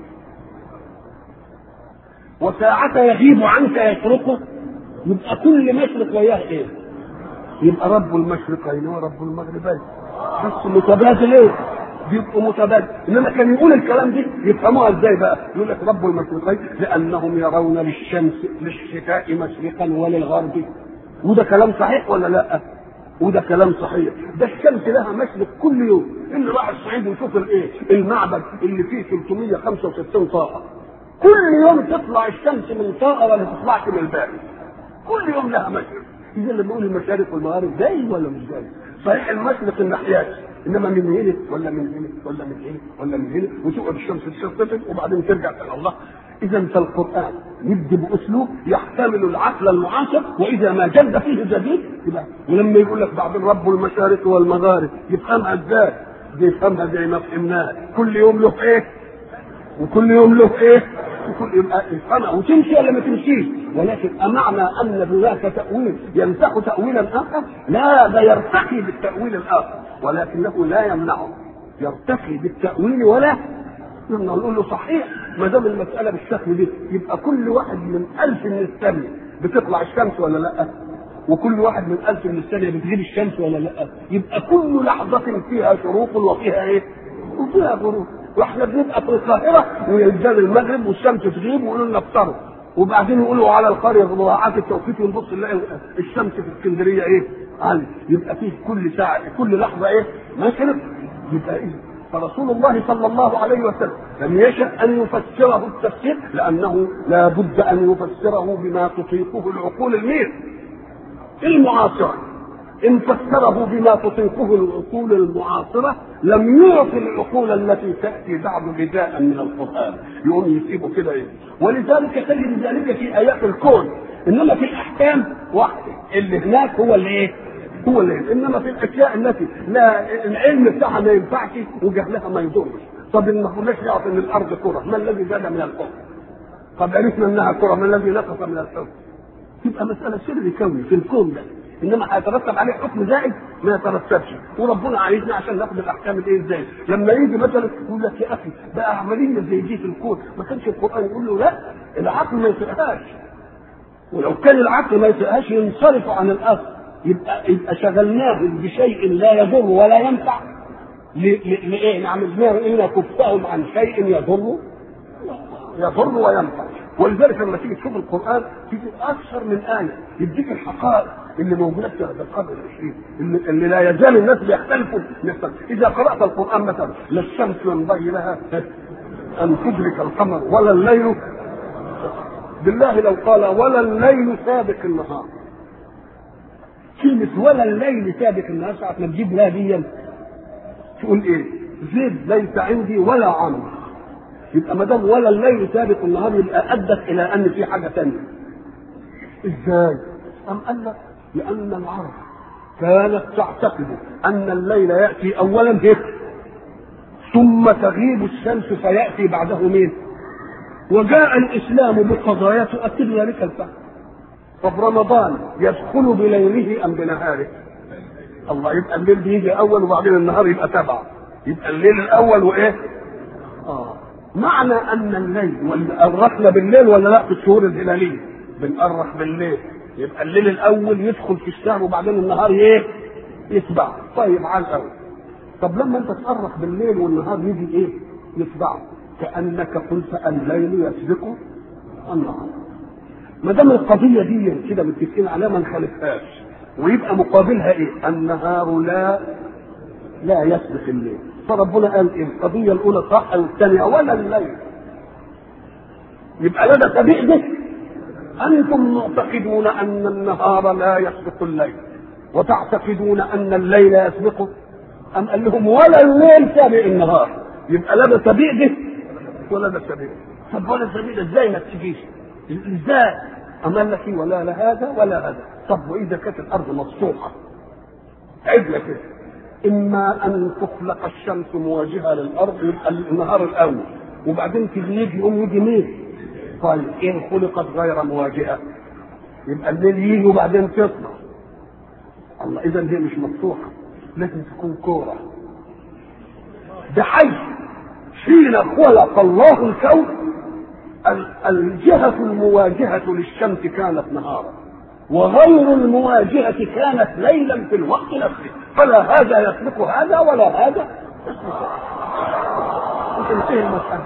وساعة يغيب عنك يتركه يبقى كل مشرق وياه ايه؟ يبقى رب المشرقين ورب المغربين بس متبادل ايه؟ بيبقوا متبادل انما كان يقول الكلام دي يفهموها ازاي بقى؟ يقول لك رب المشرقين لانهم يرون للشمس للشتاء مشرقا وللغرب وده كلام صحيح ولا لا؟ وده كلام صحيح ده الشمس لها مشرق كل يوم اللي راح الصعيد ويشوف الايه المعبد اللي فيه 365 طاقه كل يوم تطلع الشمس من طاقه ولا تطلعش من الباقي كل يوم لها مشرق اذا لما نقول المشارق والمغارب جاي ولا مش جاي صحيح المشرق الناحيات انما من هنا ولا من هنا ولا من هنا ولا من هنا وتقعد الشمس تشطف وبعدين ترجع الى الله اذا فالقران يبدي باسلوب يحتمل العقل المعاصر واذا ما جد فيه جديد يبقى ولما يقول لك بعدين رب المشارق والمغارب يفهمها ازاي؟ يفهمها زي ما فهمناها كل يوم له ايه؟ وكل يوم له ايه؟ وكل يبقى يفهمها وتمشي ولا ما تمشيش ولكن أمعنى أن هناك تأويل يمسح تأويلا آخر لا ده يرتقي بالتأويل الآخر ولكنه لا يمنعه يرتقي بالتأويل ولا يمنع نقول له صحيح ما دام المسألة بالشكل دي يبقى كل واحد من ألف من الثانية بتطلع الشمس ولا لا؟ وكل واحد من ألف من الثانية بتغيب الشمس ولا لا؟ يبقى كل لحظة فيها شروق وفيها إيه؟ وفيها غروب واحنا بنبقى في القاهره وينزل المغرب والشمس تغيب ويقولوا لنا افطروا وبعدين يقولوا على القريه مراعاه التوقيت ونبص نلاقي الشمس في اسكندريه ايه؟ عالي يبقى فيه كل ساعه كل لحظه ايه؟ مشرق يبقى ايه؟ فرسول الله صلى الله عليه وسلم لم يشأ أن يفسره التفسير لأنه لا بد أن يفسره بما تطيقه العقول المير المعاصرة إن فسره بما تطيقه العقول المعاصرة لم يعطي العقول التي تأتي بعد غذاء من القرآن يقوم يسيبه كده إيه ولذلك تجد ذلك في آيات الكون إنما في الأحكام واحدة اللي هناك هو اللي إيه هو اللي هنا. إنما في الأشياء التي لا العلم بتاعها ما ينفعش وجهلها ما يضرش طب إن ما كناش نعرف إن الأرض كرة ما الذي زاد من الحكم طب عرفنا إنها كرة ما الذي نقص من الحكم تبقى مسألة سر كوني في الكون ده انما هيترتب عليه حكم زائد ما يترتبش وربنا عايزنا عشان ناخد الاحكام الايه ازاي لما يجي مثلا يقول لك يا اخي بقى عمليه زي دي في الكون ما كانش القران يقول له لا العقل ما يطيقهاش ولو كان العقل ما يطيقهاش ينصرف عن الاصل يبقى يبقى شغلناه بشيء لا يضر ولا ينفع لايه نعمل إنا كفهم عن شيء يضر يضر وينفع ولذلك لما تيجي تشوف القران تيجي اكثر من ايه يديك الحقائق اللي موجوده في القرن العشرين اللي, اللي لا يزال الناس بيختلفوا نفسك. اذا قرات القران مثلا لا الشمس ينبغي لها ان تدرك القمر ولا الليل بالله لو قال ولا الليل سابق النهار كلمة ولا الليل سابق النهار ساعة ما تجيب لها دي تقول ايه؟ زيد ليس عندي ولا عمرو يبقى ما دام ولا الليل سابق النهار يبقى ادت الى ان في حاجه ثانيه. ازاي؟ أم قال لك لأن العرب كانت تعتقد أن الليل يأتي أولا هيك ثم تغيب الشمس فيأتي بعده مين؟ وجاء الإسلام بقضايا تؤكد ذلك الفهم. طب رمضان يدخل بليله أم بنهاره؟ الله يبقى الليل بيجي أول وبعدين النهار يبقى تبع. يبقى الليل الأول وإيه؟ آه معنى أن الليل أرخنا بالليل ولا لا في الشهور الهلالية؟ بنأرخ بالليل يبقى الليل الاول يدخل في الشهر وبعدين النهار ايه يتبع طيب على الاول طب لما انت تأرخ بالليل والنهار يجي ايه يتبعه كانك قلت الليل يسبق النهار ما دام القضيه دي كده متفقين عليها ما نخالفهاش ويبقى مقابلها ايه النهار لا لا يسبق الليل فربنا قال ايه القضيه الاولى صح والثانيه ولا الليل يبقى لنا تبيع ده أنتم معتقدون أن النهار لا يسبق الليل وتعتقدون أن الليل يسبقه أم قال لهم ولا الليل سابق النهار يبقى لا ده سبيع ده ولا ده سبيع طب ولا سبيع ده ازاي ما تجيش ازاي أما قال لك ولا لا هذا ولا هذا طب وإذا كانت الأرض مسطوحة عدلة كده إما أن تخلق الشمس مواجهة للأرض يبقى النهار الأول وبعدين تيجي يجي يقوم يجي مين؟ طيب إن خلقت غير مواجهة يبقى الليل يجي وبعدين تطلع الله إذا هي مش مفتوحة لازم تكون كورة بحيث حين خلق الله الكون الجهة المواجهة للشمس كانت نهارا وغير المواجهة كانت ليلا في الوقت نفسه فلا هذا يخلق هذا ولا هذا تنتهي المسألة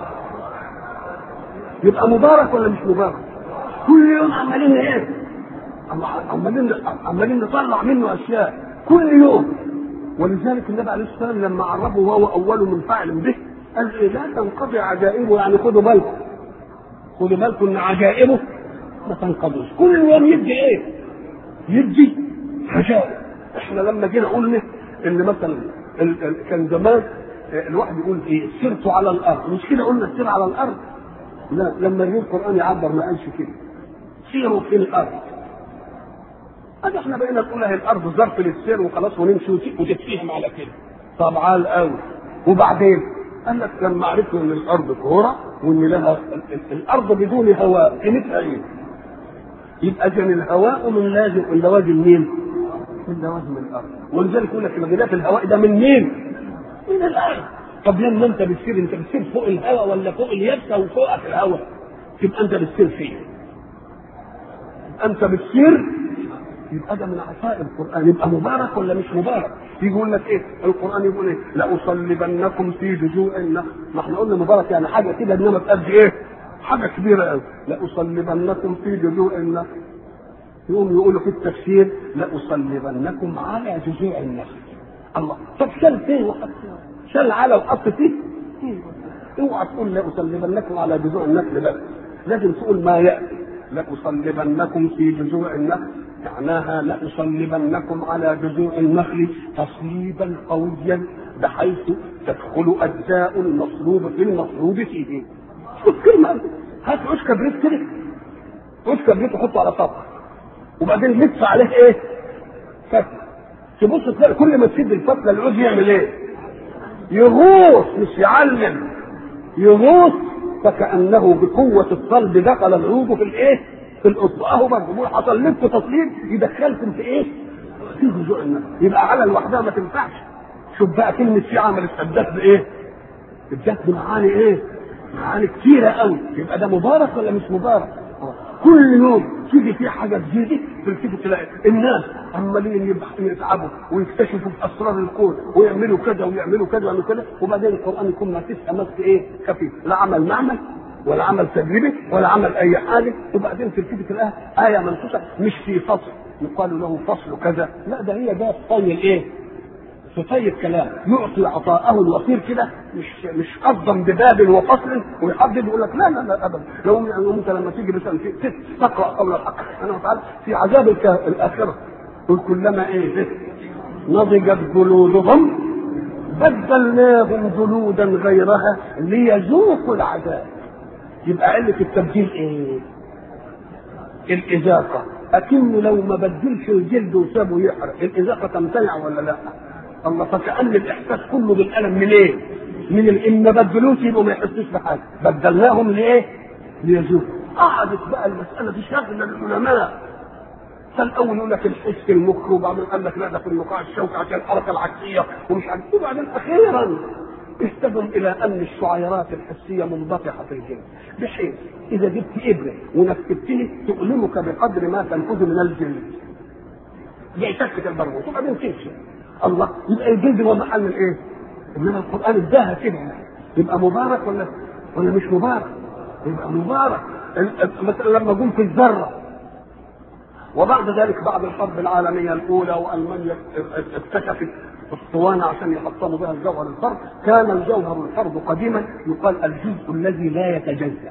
يبقى مبارك ولا مش مبارك؟ كل يوم عمالين ايه؟ عمالين عمالين نطلع منه اشياء كل يوم ولذلك النبي عليه الصلاه والسلام لما عربه وهو اول منفعل به قال إيه لا تنقضي عجائبه يعني خدوا بالكم خدوا بالكم ان عجائبه ما تنقضيش كل يوم يدي ايه؟ يدي عجائب احنا لما جينا قلنا ان مثلا ال- ال- كان زمان الواحد يقول ايه سرت على الارض مش كده قلنا السير على الارض لا لما يجي القران يعبر ما قالش كده سيروا في الارض هذا احنا بقينا نقول اهي الارض ظرف للسير وخلاص ونمشي وتتفهم على كده طب عال قوي وبعدين قال لك لما عرفنا ان الارض كوره وان لها الارض بدون هواء قيمتها ايه؟ يبقى اذا الهواء من لازم من لوازم مين؟ من لوازم الارض ولذلك يقول لك مجالات الهواء ده من مين؟ من الارض طب لما انت بتسير انت بتسير فوق الهواء ولا فوق اليابسه وفوقك الهواء تبقى انت بتسير فين؟ انت بتسير يبقى ده من عطاء القران يبقى مبارك ولا مش مبارك؟ يقول لك ايه؟ القران يقول ايه؟ لاصلبنكم في جذوع النخل ما احنا قلنا مبارك يعني حاجه كده انما تأدي ايه؟ حاجه كبيره قوي لاصلبنكم في جذوع النخل يقوم يقولوا في التفسير لاصلبنكم على جذوع النخل الله طب شال فين وحط شال على وحط فيه اوعى تقول لاصلبنكم على جذوع النخل بس لازم تقول ما ياتي لاصلبنكم في جذوع النخل معناها لاصلبنكم على جذوع النخل تصليبا قويا بحيث تدخل اجزاء المصلوب في المصلوب فيه شوف كلمه هات عش كبريت كده عش كبريت وحطه على سطح وبعدين لف عليه ايه؟ فتله تبص تلاقي كل ما تشد الفتله العود يعمل ايه؟ يغوص مش يعلم يغوص فكانه بقوه الصلب دخل العود في الايه؟ في القطب اهو برضه حصل لكم تصليب يدخلكم في ايه؟ في جذوع النخل يبقى على لوحدها ما تنفعش شوف بقى كلمه في عملت ادت بايه؟ ادت بمعاني ايه؟ معاني كتيره قوي يبقى ده مبارك ولا مش مبارك؟ كل يوم تيجي فيه حاجه جديده تلتفت تلاقي الناس عمالين يتعبوا ويكتشفوا في اسرار الكون ويعملوا كذا ويعملوا كذا ويعملوا كذا وبعدين القران يكون ما فيش امس ايه خفيف لا عمل معمل ولا عمل تجريبي ولا عمل اي حاجه وبعدين تلتفت تلاقيها ايه منصوصه مش في فصل يقال له فصل كذا لا ده هي ده في طي الايه؟ في طي الكلام يعطي عطاءه الوفير كده مش مش قصدا بباب وفصل ويحدد يقول لك لا لا لا ابدا لو يعني انت لما تيجي مثلا في تقرا قول الحق سبحانه وتعالى في عذاب الاخره قل كلما ايه نضجت جلودهم بدلناهم جلودا غيرها ليذوقوا العذاب يبقى علة التبديل ايه؟ الإذاقة أكنه لو ما بدلش الجلد وسابه يحرق الإذاقة تمتنع ولا لا؟ الله فكأن الإحساس كله بالألم من إيه؟ من إن ما بدلوش يبقوا ما يحسوش بحاجة بدلناهم لإيه؟ ليذوقوا قعدت بقى المسألة دي شغلة العلماء فالأول يقول لك الحس المخ وبعدين قال لك لا ده في النقاع الشوكي عشان الحركة العكسية ومش عارف وبعدين أخيرا اهتدوا الى ان الشعيرات الحسيه منبطحه في الجلد بحيث اذا جبت ابره ونكبته تؤلمك بقدر ما تنفذ من الجلد زي سكه البرغوث وبعدين تمشي الله يبقى الجلد هو محل الايه؟ انما القران اداها كده يبقى مبارك ولا ولا مش مبارك؟ يبقى مبارك مثلا لما جم في الذره وبعد ذلك بعد الحرب العالميه الاولى والمانيا اكتشفت اسطوانه عشان يحطموا بها الجوهر الفرد كان الجوهر الفرد قديما يقال الجزء الذي لا يتجزا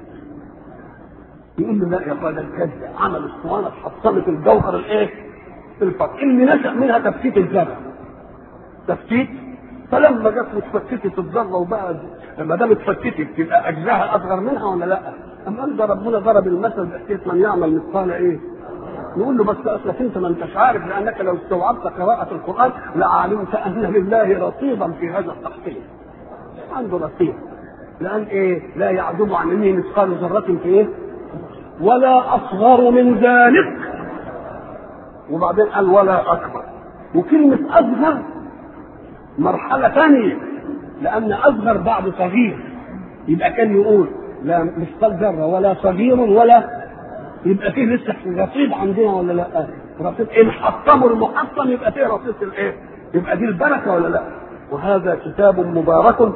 يقول له لا يا اخوان الكذا عمل اسطوانه حطمت الجوهر الايه؟ الفرد اللي نشا منها تفتيت الذره تفتيت فلما جت واتفتتت الذره وبقى ما دام اتفتتت تبقى اجزاها اصغر منها ولا لا؟ أم قال ده ربنا ضرب المثل بحكاية من يعمل مثقال إيه؟ نقول له بس اصلك انت ما انتش عارف لانك لو استوعبت قراءة القرآن لعلمت ان لله رصيدا في هذا التحقيق. عنده رصيد. لان ايه؟ لا يعزب عن علمه مثقال ذرة في ايه؟ ولا اصغر من ذلك. وبعدين قال ولا اكبر. وكلمة اصغر مرحلة ثانية لان اصغر بعد صغير. يبقى كان يقول لا مثقال ذرة ولا صغير ولا يبقى فيه لسه رصيد عندنا ولا لا؟ رصيد ان حطموا المحطم يبقى فيه رصيد الايه؟ يبقى دي البركه ولا لا؟ وهذا كتاب مبارك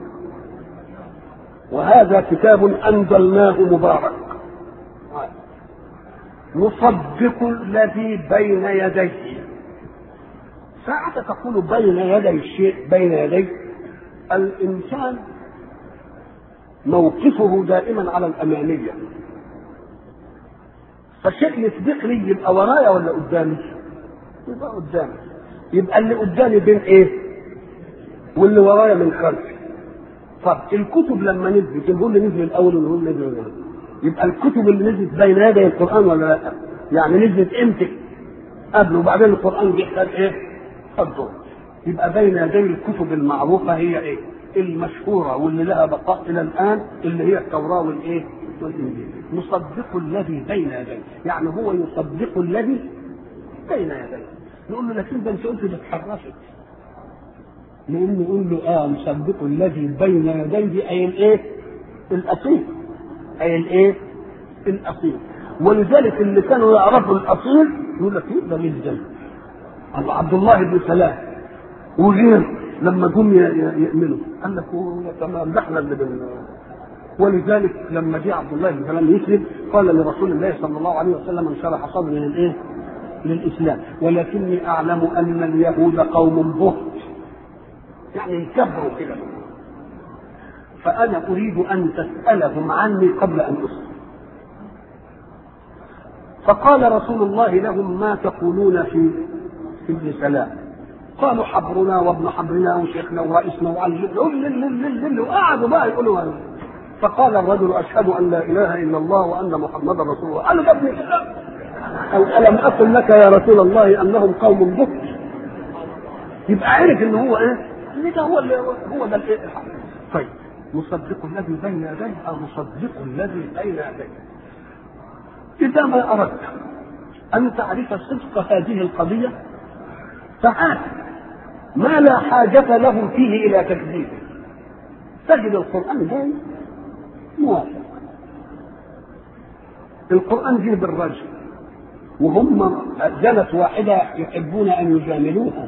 وهذا كتاب انزلناه مبارك مصدق الذي بين يديه ساعة تقول بين يدي الشيء بين يديه الإنسان موقفه دائما على الأمامية فشيء يسبق لي يبقى ورايا ولا قدامي؟ يبقى قدامي يبقى اللي قدامي بين ايه؟ واللي ورايا من خلفي طب الكتب لما نزلت اللي هو اللي نزل الاول واللي هو اللي نزل الأول. يبقى الكتب اللي نزلت بين يدي القران ولا لا؟ يعني نزلت امتى؟ قبل وبعدين القران جه خد ايه؟ خد دور يبقى بين يدي الكتب المعروفه هي ايه؟ المشهوره واللي لها بقاء الى الان اللي هي التوراه والايه؟ والانجيل مصدق الذي بين يديه يعني هو يصدق الذي بين يديه نقول له لكن ده انت قلت بتحرفت نقول نقول له اه مصدق الذي بين يديه اي الايه؟ الاصيل اي الايه؟ الاصيل ولذلك اللي كانوا يعرفوا الاصيل يقول لك يبقى من الجنه الله عبد الله بن سلام وغيره لما جم يؤمنوا قال لك تمام ده احنا اللي بن ولذلك لما جاء عبد الله بن سلام يسلم قال لرسول الله صلى الله عليه وسلم انشرح صدري للايه؟ للاسلام ولكني اعلم ان اليهود قوم بهت يعني انكبروا كده فانا اريد ان تسالهم عني قبل ان اسلم فقال رسول الله لهم ما تقولون في في ابن سلام قالوا حبرنا وابن حبرنا وشيخنا ورئيسنا وعلم وقعدوا بقى يقولوا هذا فقال الرجل اشهد ان لا اله الا الله وان محمدا رسول الله قال له ابن او الم اقل لك يا رسول الله انهم قوم بكر يبقى عرف ان هو ايه؟ ان ده هو اللي هو ده الايه الحق طيب مصدق الذي بين يديه او مصدق الذي بين يديه اذا ما اردت ان تعرف صدق هذه القضيه تعال ما لا حاجة له فيه إلى تكذيبه تجد القرآن جاي موافق القرآن جه بالرجل وهم جنت واحدة يحبون أن يجاملوها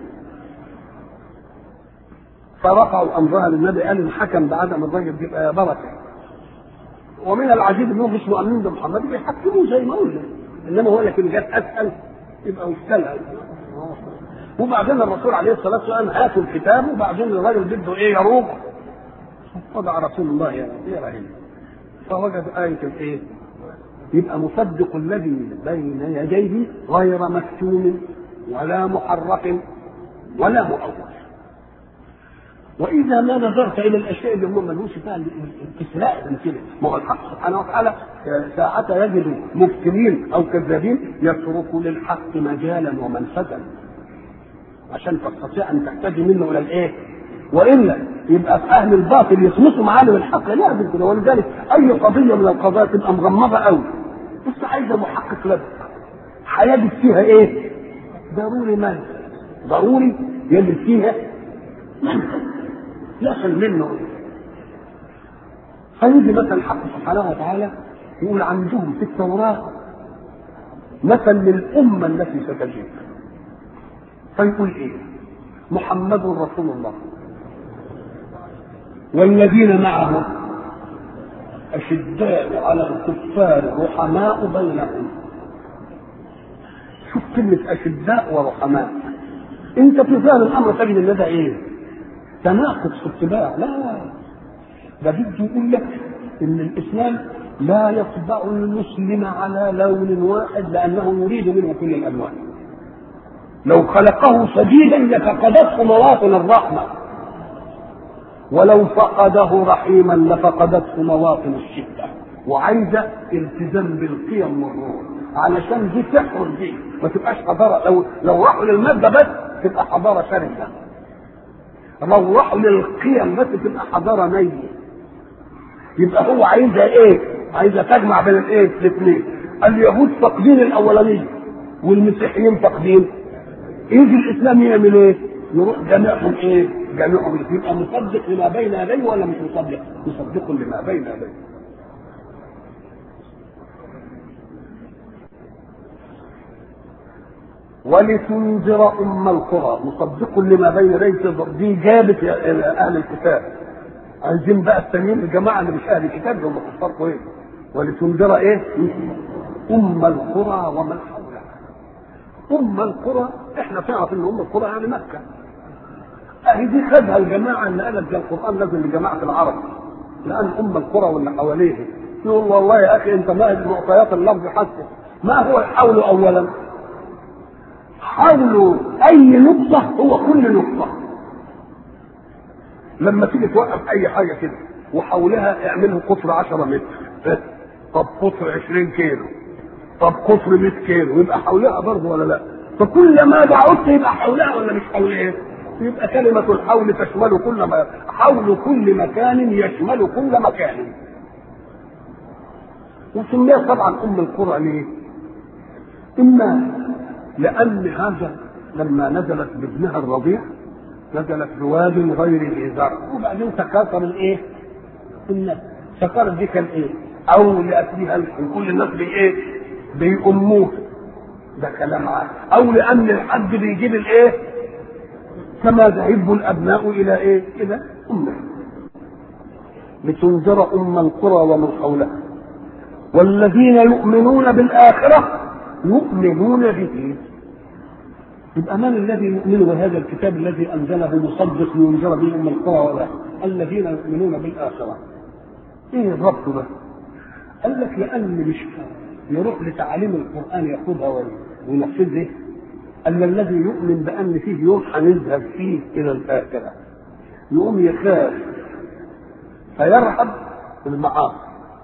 فرفعوا أمرها للنبي قال الحكم بعدم الرجل بيبقى بركة ومن العجيب انهم مش مؤمنين بمحمد بيحكموه زي ما قلنا انما هو لكن جت اسال يبقى واشتغل وبعدين الرسول عليه الصلاه والسلام هاتوا الكتاب وبعدين الراجل بده ايه يروق وضع رسول الله يا رحيم فوجد آية الايه؟ يبقى مصدق الذي بين يديه غير مكتوم ولا محرف ولا مؤول واذا ما نظرت الى الاشياء اللي هم ملوش فيها الاستثناء من كده ما هو الحق سبحانه وتعالى ساعة يجد مبتلين او كذابين يترك للحق مجالا ومنفذا عشان تستطيع ان تحتاج منه الى الايه؟ والا يبقى في اهل الباطل يصمتوا معالم الحق لا كده ولذلك اي قضيه من القضايا تبقى مغمضه قوي بس عايزه محقق لك هيجد فيها ايه؟ ضروري من ضروري يجد فيها يصل منه فيجي مثلا الحق سبحانه وتعالى يقول عندهم في التوراة مثل للأمة التي ستجيب فيقول إيه؟ محمد رسول الله والذين معه أشداء على الكفار رحماء بينهم شوف كلمة أشداء ورحماء أنت في ظاهر الأمر تجد أن ده إيه؟ تناقض في اتباع لا ده بده يقول لك ان الاسلام لا يطبع المسلم على لون واحد لانه يريد منه كل الالوان لو خلقه شديدا لفقدته مواطن الرحمه ولو فقده رحيما لفقدته مواطن الشده وعايزه التزام بالقيم والروح علشان دي تحرم دي ما تبقاش حضاره لو لو راحوا للماده بس تبقى حضاره شرسه لو راحوا للقيم بس تبقى حضاره نيه يبقى هو عايزها ايه؟ عايزها تجمع بين الايه؟ الاثنين اليهود فاقدين الاولانيه والمسيحيين فاقدين يجي الاسلام يعمل ايه؟ يروح جميعهم ايه؟ جميعهم يبقى مصدق لما بين يديه ولا مش مصدق؟ مصدق لما بين يديه ولتنذر ام القرى مصدق لما بين يديه دي جابت اهل الكتاب عايزين بقى التانيين الجماعه اللي مش اهل الكتاب هم كفار ايه ولتنذر ايه ام القرى ومن حولها ام القرى احنا نعرف ان ام القرى يعني مكه اهي دي خدها الجماعه اللي قالت ده القران لازم لجماعه العرب لان ام القرى واللي حواليه يقول والله يا اخي انت ما معطيات اللفظ حسب ما هو الحول اولا حول اي نقطه هو كل نقطه لما تيجي توقف اي حاجه كده وحولها اعمله قطر 10 متر طب قطر 20 كيلو طب قطر 100 كيلو يبقى حولها برضه ولا لا فكل ما بعدت يبقى حولها ولا مش حولها يبقى كلمة الحول تشمل كل ما حول كل مكان يشمل كل مكان وسميها طبعا ام القرى ليه؟ اما لان هذا لما نزلت بابنها الرضيع نزلت بواد غير ذي زرع وبعدين تكاثر الايه؟ الناس تكاثر دي كان ايه؟ او لاكلها كل الناس بايه؟ بيأموه ده كلام عام او لان الحد بيجيب الايه؟ كما ذهب الابناء الى ايه؟ الى امه لتنذر ام القرى ومن حولها والذين يؤمنون بالاخره يؤمنون به يبقى من الذي يؤمن بهذا الكتاب الذي انزله مصدق لينذر به ام القرى ولا الذين يؤمنون بالاخره ايه الربط ده؟ قال لك لان مش يروح لتعاليم القران ياخذها وينفذه أن الذي يؤمن بأن فيه يوم هنذهب فيه إلى الآخرة يقوم يخاف فيرهب المعاصي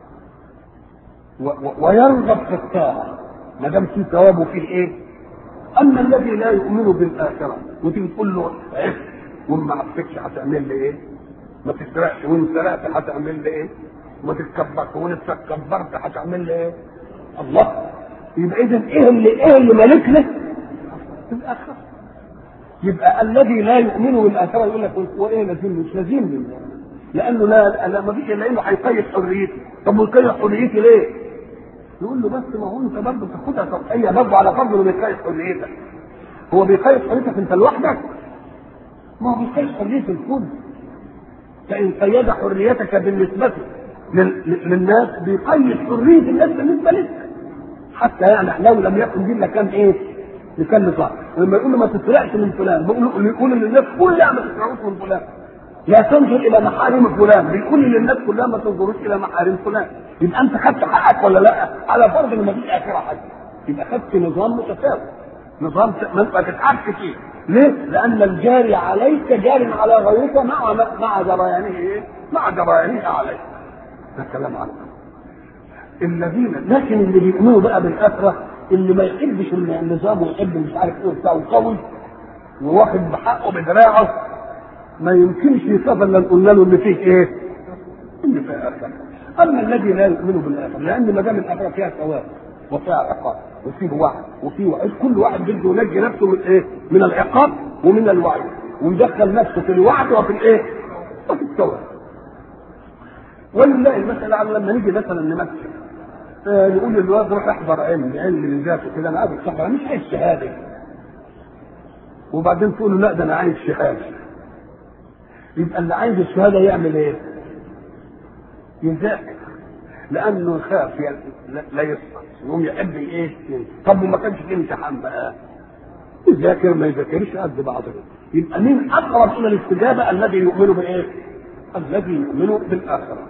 ويرغب في الطاعة ما دام فيه ثواب وفيه إيه؟ أما الذي لا يؤمن بالآخرة وتيجي تقول له عف وما عفتكش هتعمل لي إيه؟ ما تسرقش وإن سرقت هتعمل لي إيه؟ وما تتكبرش وإن اتكبرت هتعمل لي إيه؟ الله يبقى إذا إيه اللي إيه اللي مالك له؟ الآخرة يبقى الذي لا يؤمن بالآخرة يقول لك وإيه لازم مش لازم لأنه لا لا ما فيش إلا إنه هيقيد حريتي طب ويقيد حريتي ليه؟ يقول له بس ما هو أنت برضه تاخدها تضحية برضه على فرض إنه بيقيد حريتك هو بيقيد حريتك أنت لوحدك؟ ما هو بيقيد حرية الكل فإن قيد حريتك بالنسبة للناس بيقيد حرية الناس بالنسبة لك حتى يعني لو لم يكن دي كان إيه؟ يكلف صح ولما يقول له ما تسرقش من فلان بيقول يقول للناس كلها ما تسرقوش من فلان لا تنظر الى محارم فلان بيقول للناس كلها ما تنظروش الى محارم فلان يبقى انت خدت حقك ولا لا على فرض ان ما فيش اخره حاجه يبقى خدت نظام متساوي نظام ما انت تتعبش فيه ليه؟ لان الجاري عليك جار على غيرك مع مع جريانه ايه؟ مع جريانه عليك ده كلام عنه الذين لكن اللي بيؤمنوا بقى بالاخره اللي ما يحبش النظام ويحب مش عارف ايه وبتاع قوي وواخد بحقه بدراعه ما يمكنش يصاب الا قلنا له ان فيه ايه؟ ان فيه اخره. اما الذي لا يؤمن بالاخره لان ما دام الاخره فيها ثواب وفيها عقاب وفيه وعد وفيه وعد كل واحد بده ينجي نفسه من ايه؟ من العقاب ومن الوعد ويدخل نفسه في الوعد وفي الايه؟ وفي الثواب. ولله المثل على لما نيجي مثلا نمثل نقول للواد روح احضر علم علم لذاته كده انا قابل صحراء مش عايز شهاده وبعدين تقول له لا ده انا عايز شهاده يبقى اللي عايز الشهاده يعمل ايه؟ يذاكر لانه يخاف لا يسقط يقوم يحب ايه؟ طب وما كانش في امتحان بقى يذاكر ما يذاكرش قد بعضه يبقى مين اقرب الى الاستجابه الذي يؤمن بايه؟ الذي يؤمن بالاخره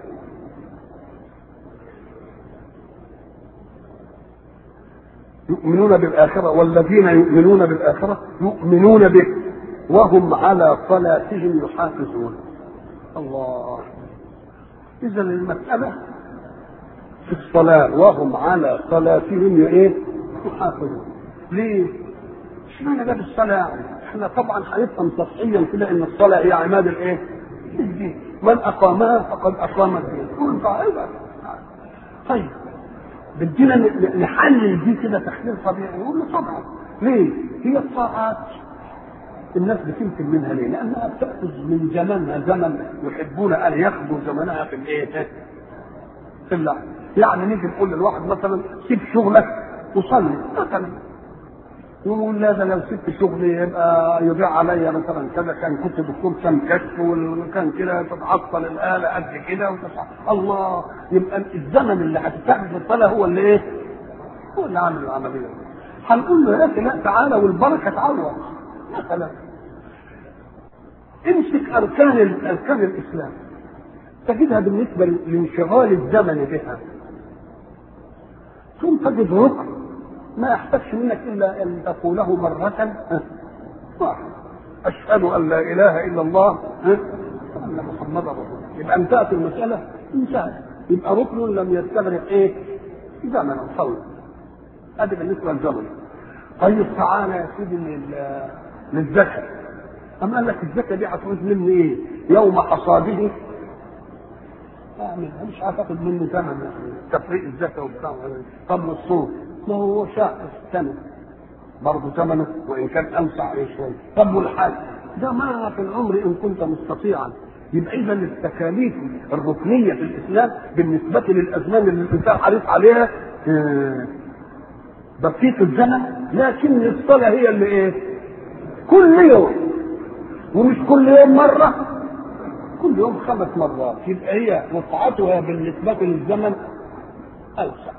يؤمنون بالآخرة والذين يؤمنون بالآخرة يؤمنون به وهم على صلاتهم يحافظون الله إذا المسألة في الصلاة وهم على صلاتهم ايه؟ يحافظون. ليه؟ اشمعنى ده بالصلاة يعني؟ احنا طبعا هنفهم سطحيا كده ان الصلاة هي عماد الايه؟ الدين. من اقامها فقد اقام الدين. كل قاعدة. طيب بدينا نحلل دي كده تحليل طبيعي نقول له طبعا ليه؟ هي الطاعات الناس بتمكن منها ليه؟ لانها بتاخذ من زمانها زمن يحبون ان ياخذوا زمنها في الايه؟ في اللعب يعني نيجي نقول للواحد مثلا سيب شغلك وصلي مثلا يقول لا ده لو سبت شغلي يبقى يضيع عليا مثلا كذا كان كنت دكتور كان كشف وكان كده تتعطل الاله قد كده الله يبقى الزمن اللي هتتعب في الصلاه هو اللي ايه؟ هو اللي عامل العمليه هنقول له يا اخي لا تعالى والبركه تعوض مثلا امسك اركان اركان الاسلام تجدها بالنسبه لانشغال الزمن بها ثم تجد ركن ما يحتاجش منك الا ان تقوله مره واحد اشهد ان لا اله الا الله وان محمدا رسول الله يبقى انتهت المساله انتهت يبقى ركن لم يستغرق ايه؟ زمنا صلى ادي بالنسبه للزمن طيب تعالى يا سيدي للزكاه أم قال لك الزكاه دي هتعوز مني ايه؟ يوم حصاده اعمل مش هتاخد مني ثمن تفريق الزكاه وبتاع طب والصوم ما هو شهر سنه برضه ثمنه وان كان اوسع عليه شويه طب والحج ده ما في العمر ان كنت مستطيعا يبقى اذا التكاليف الركنيه في الاسلام بالنسبه للازمان اللي الانسان حريص عليها بسيط الزمن لكن الصلاه هي اللي ايه؟ كل يوم ومش كل يوم مره كل يوم خمس مرات يبقى هي وقعتها بالنسبه للزمن اوسع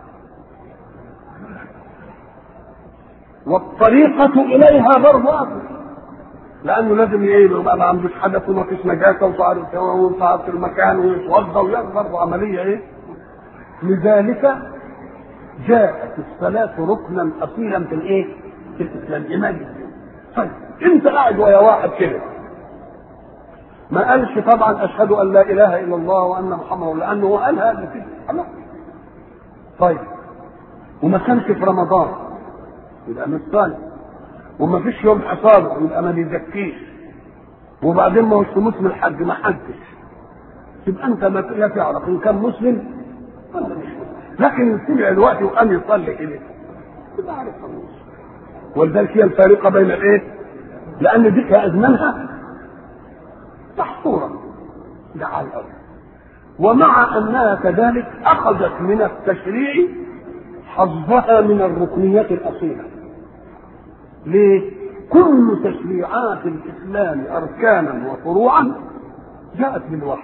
والطريقة إليها برضه أفضل لأنه لازم إيه يبقى ما عندوش حدث وما فيش نجاسة وصار وصار في المكان ويتوضأ ويعمل برضه عملية إيه؟ لذلك جاءت الصلاة ركنا أصيلا في الإيه؟ في الإسلام إيمان طيب أنت قاعد ويا واحد كده ما قالش طبعا أشهد أن لا إله إلا الله وأن محمد لأنه هو قال هذا كده طيب وما كانش في رمضان يبقى مش صالح وما فيش يوم حصاده يبقى ما بيزكيش وبعدين ما هوش في موسم الحج ما حجش يبقى انت ما لا تعرف ان كان مسلم ولا مش مسلم لكن سمع الوقت وقام يصلي كده تبقى عارف خلاص ولذلك هي الفارقه بين الايه؟ لان دي ازمانها محصوره ده على الارض ومع انها كذلك اخذت من التشريع حظها من الركنيات الأصيلة ليه؟ كل تشريعات الإسلام أركانا وفروعا جاءت بالوحي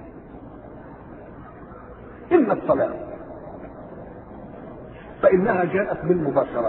إلا الصلاة فإنها جاءت بالمباشرة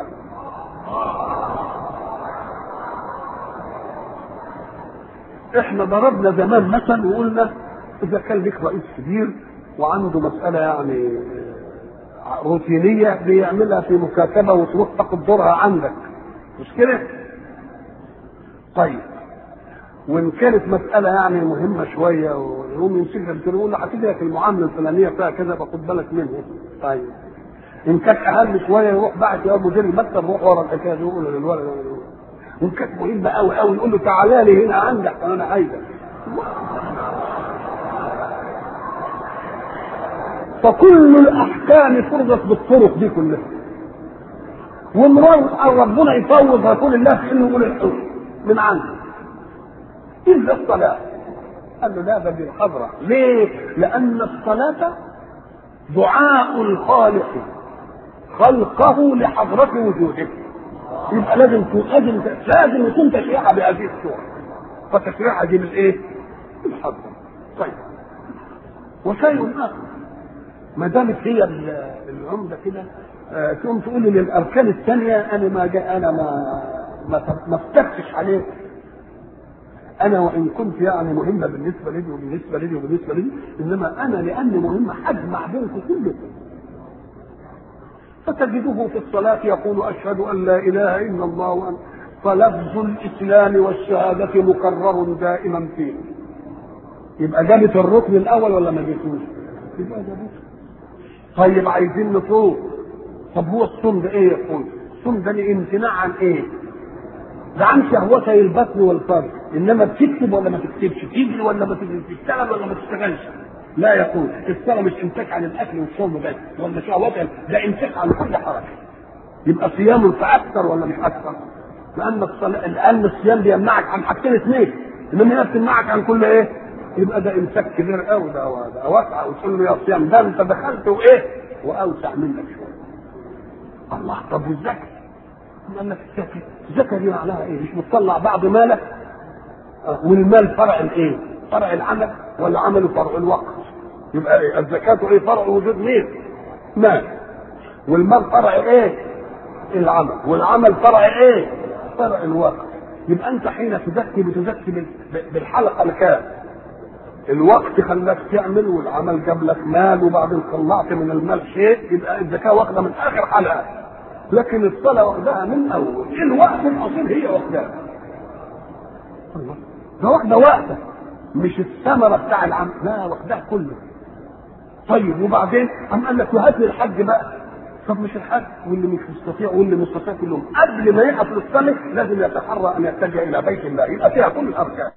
احنا ضربنا زمان مثل وقلنا اذا كان لك رئيس كبير وعنده مساله يعني روتينيه بيعملها في مكاتبه وتروح تاخد دورها عندك مش كده؟ طيب وان كانت مساله يعني مهمه شويه ويقوم يمسكها يقول له هتيجي لك المعامله الفلانيه فيها كذا باخد بالك منها طيب ان كانت اقل شويه يروح بعت يا مدير المكتب روح ورا الحكايه دي يقول للولد وان كانت مهمه قوي قوي يقول له تعالى لي هنا عندك انا عايزك فكل الاحكام فرضت بالطرق دي كلها ومرار ربنا يفوض رسول الله في انه يقول الحكم من عنده الا الصلاه قال له لا ده بالحضره ليه؟ لان الصلاه دعاء الخالق خلقه لحضرة وجوده يبقى لازم لازم لازم يكون تشريعها بهذه الصورة فتشريعها دي بالايه؟ بالحضرة طيب وشيء اخر ما دامت هي العمده كده آه تقوم تقول لي للاركان الثانيه انا ما جاء انا ما ما ما افتكتش عليه انا وان كنت يعني مهمه بالنسبه لي وبالنسبه لي وبالنسبه لي انما انا لاني مهمه اجمع بينكم كلكم فتجده في الصلاة يقول أشهد أن لا إله إلا الله وأن فلفظ الإسلام والشهادة مكرر دائما فيه يبقى جابت الركن الأول ولا ما جبتوش؟ يبقى جابته طيب عايزين نصوم طب هو الصوم ده ايه يقول الصوم ده امتناع عن ايه ده عن شهوتي البطن والفرج انما بتكتب ولا ما تكتبش تجري ولا ما تجري تشتغل ولا ما تشتغلش لا يقول الصلاه مش امساك عن الاكل والشرب بس ولا شهوتي ده امساك عن كل حركه يبقى صيام فاكثر ولا مش اكثر لان الصلاة لان الصيام بيمنعك عن حاجتين اثنين انما هي بتمنعك عن كل ايه يبقى ده امساك كبير قوي ده ده واسع وتقول له يا صيام ده انت دخلت وايه واوسع منك شويه الله طب والزكاه قال لك الزكاه الزكاه دي معناها ايه مش بتطلع بعض مالك والمال فرع الايه فرع العمل ولا عمله فرع الوقت يبقى إيه؟ الزكاه ايه فرع وجود مين مال والمال فرع ايه العمل والعمل فرع ايه فرع الوقت يبقى انت حين تزكي بتزكي بالحلقه الكام الوقت خلاك تعمل والعمل جاب لك مال وبعدين طلعت من المال شيء يبقى الزكاه واخده من اخر حلقه لكن الصلاه واخدها من اول الوقت الاصيل هي واخدها ده واخده وقتك مش الثمره بتاع العمل لا واخدها كله طيب وبعدين قام قال لك وهات لي الحج بقى طب مش الحج واللي مش مستطيع واللي مستطيع كلهم قبل ما يقف للصلاه لازم يتحرى ان يتجه الى بيت الله يبقى فيها كل الاركان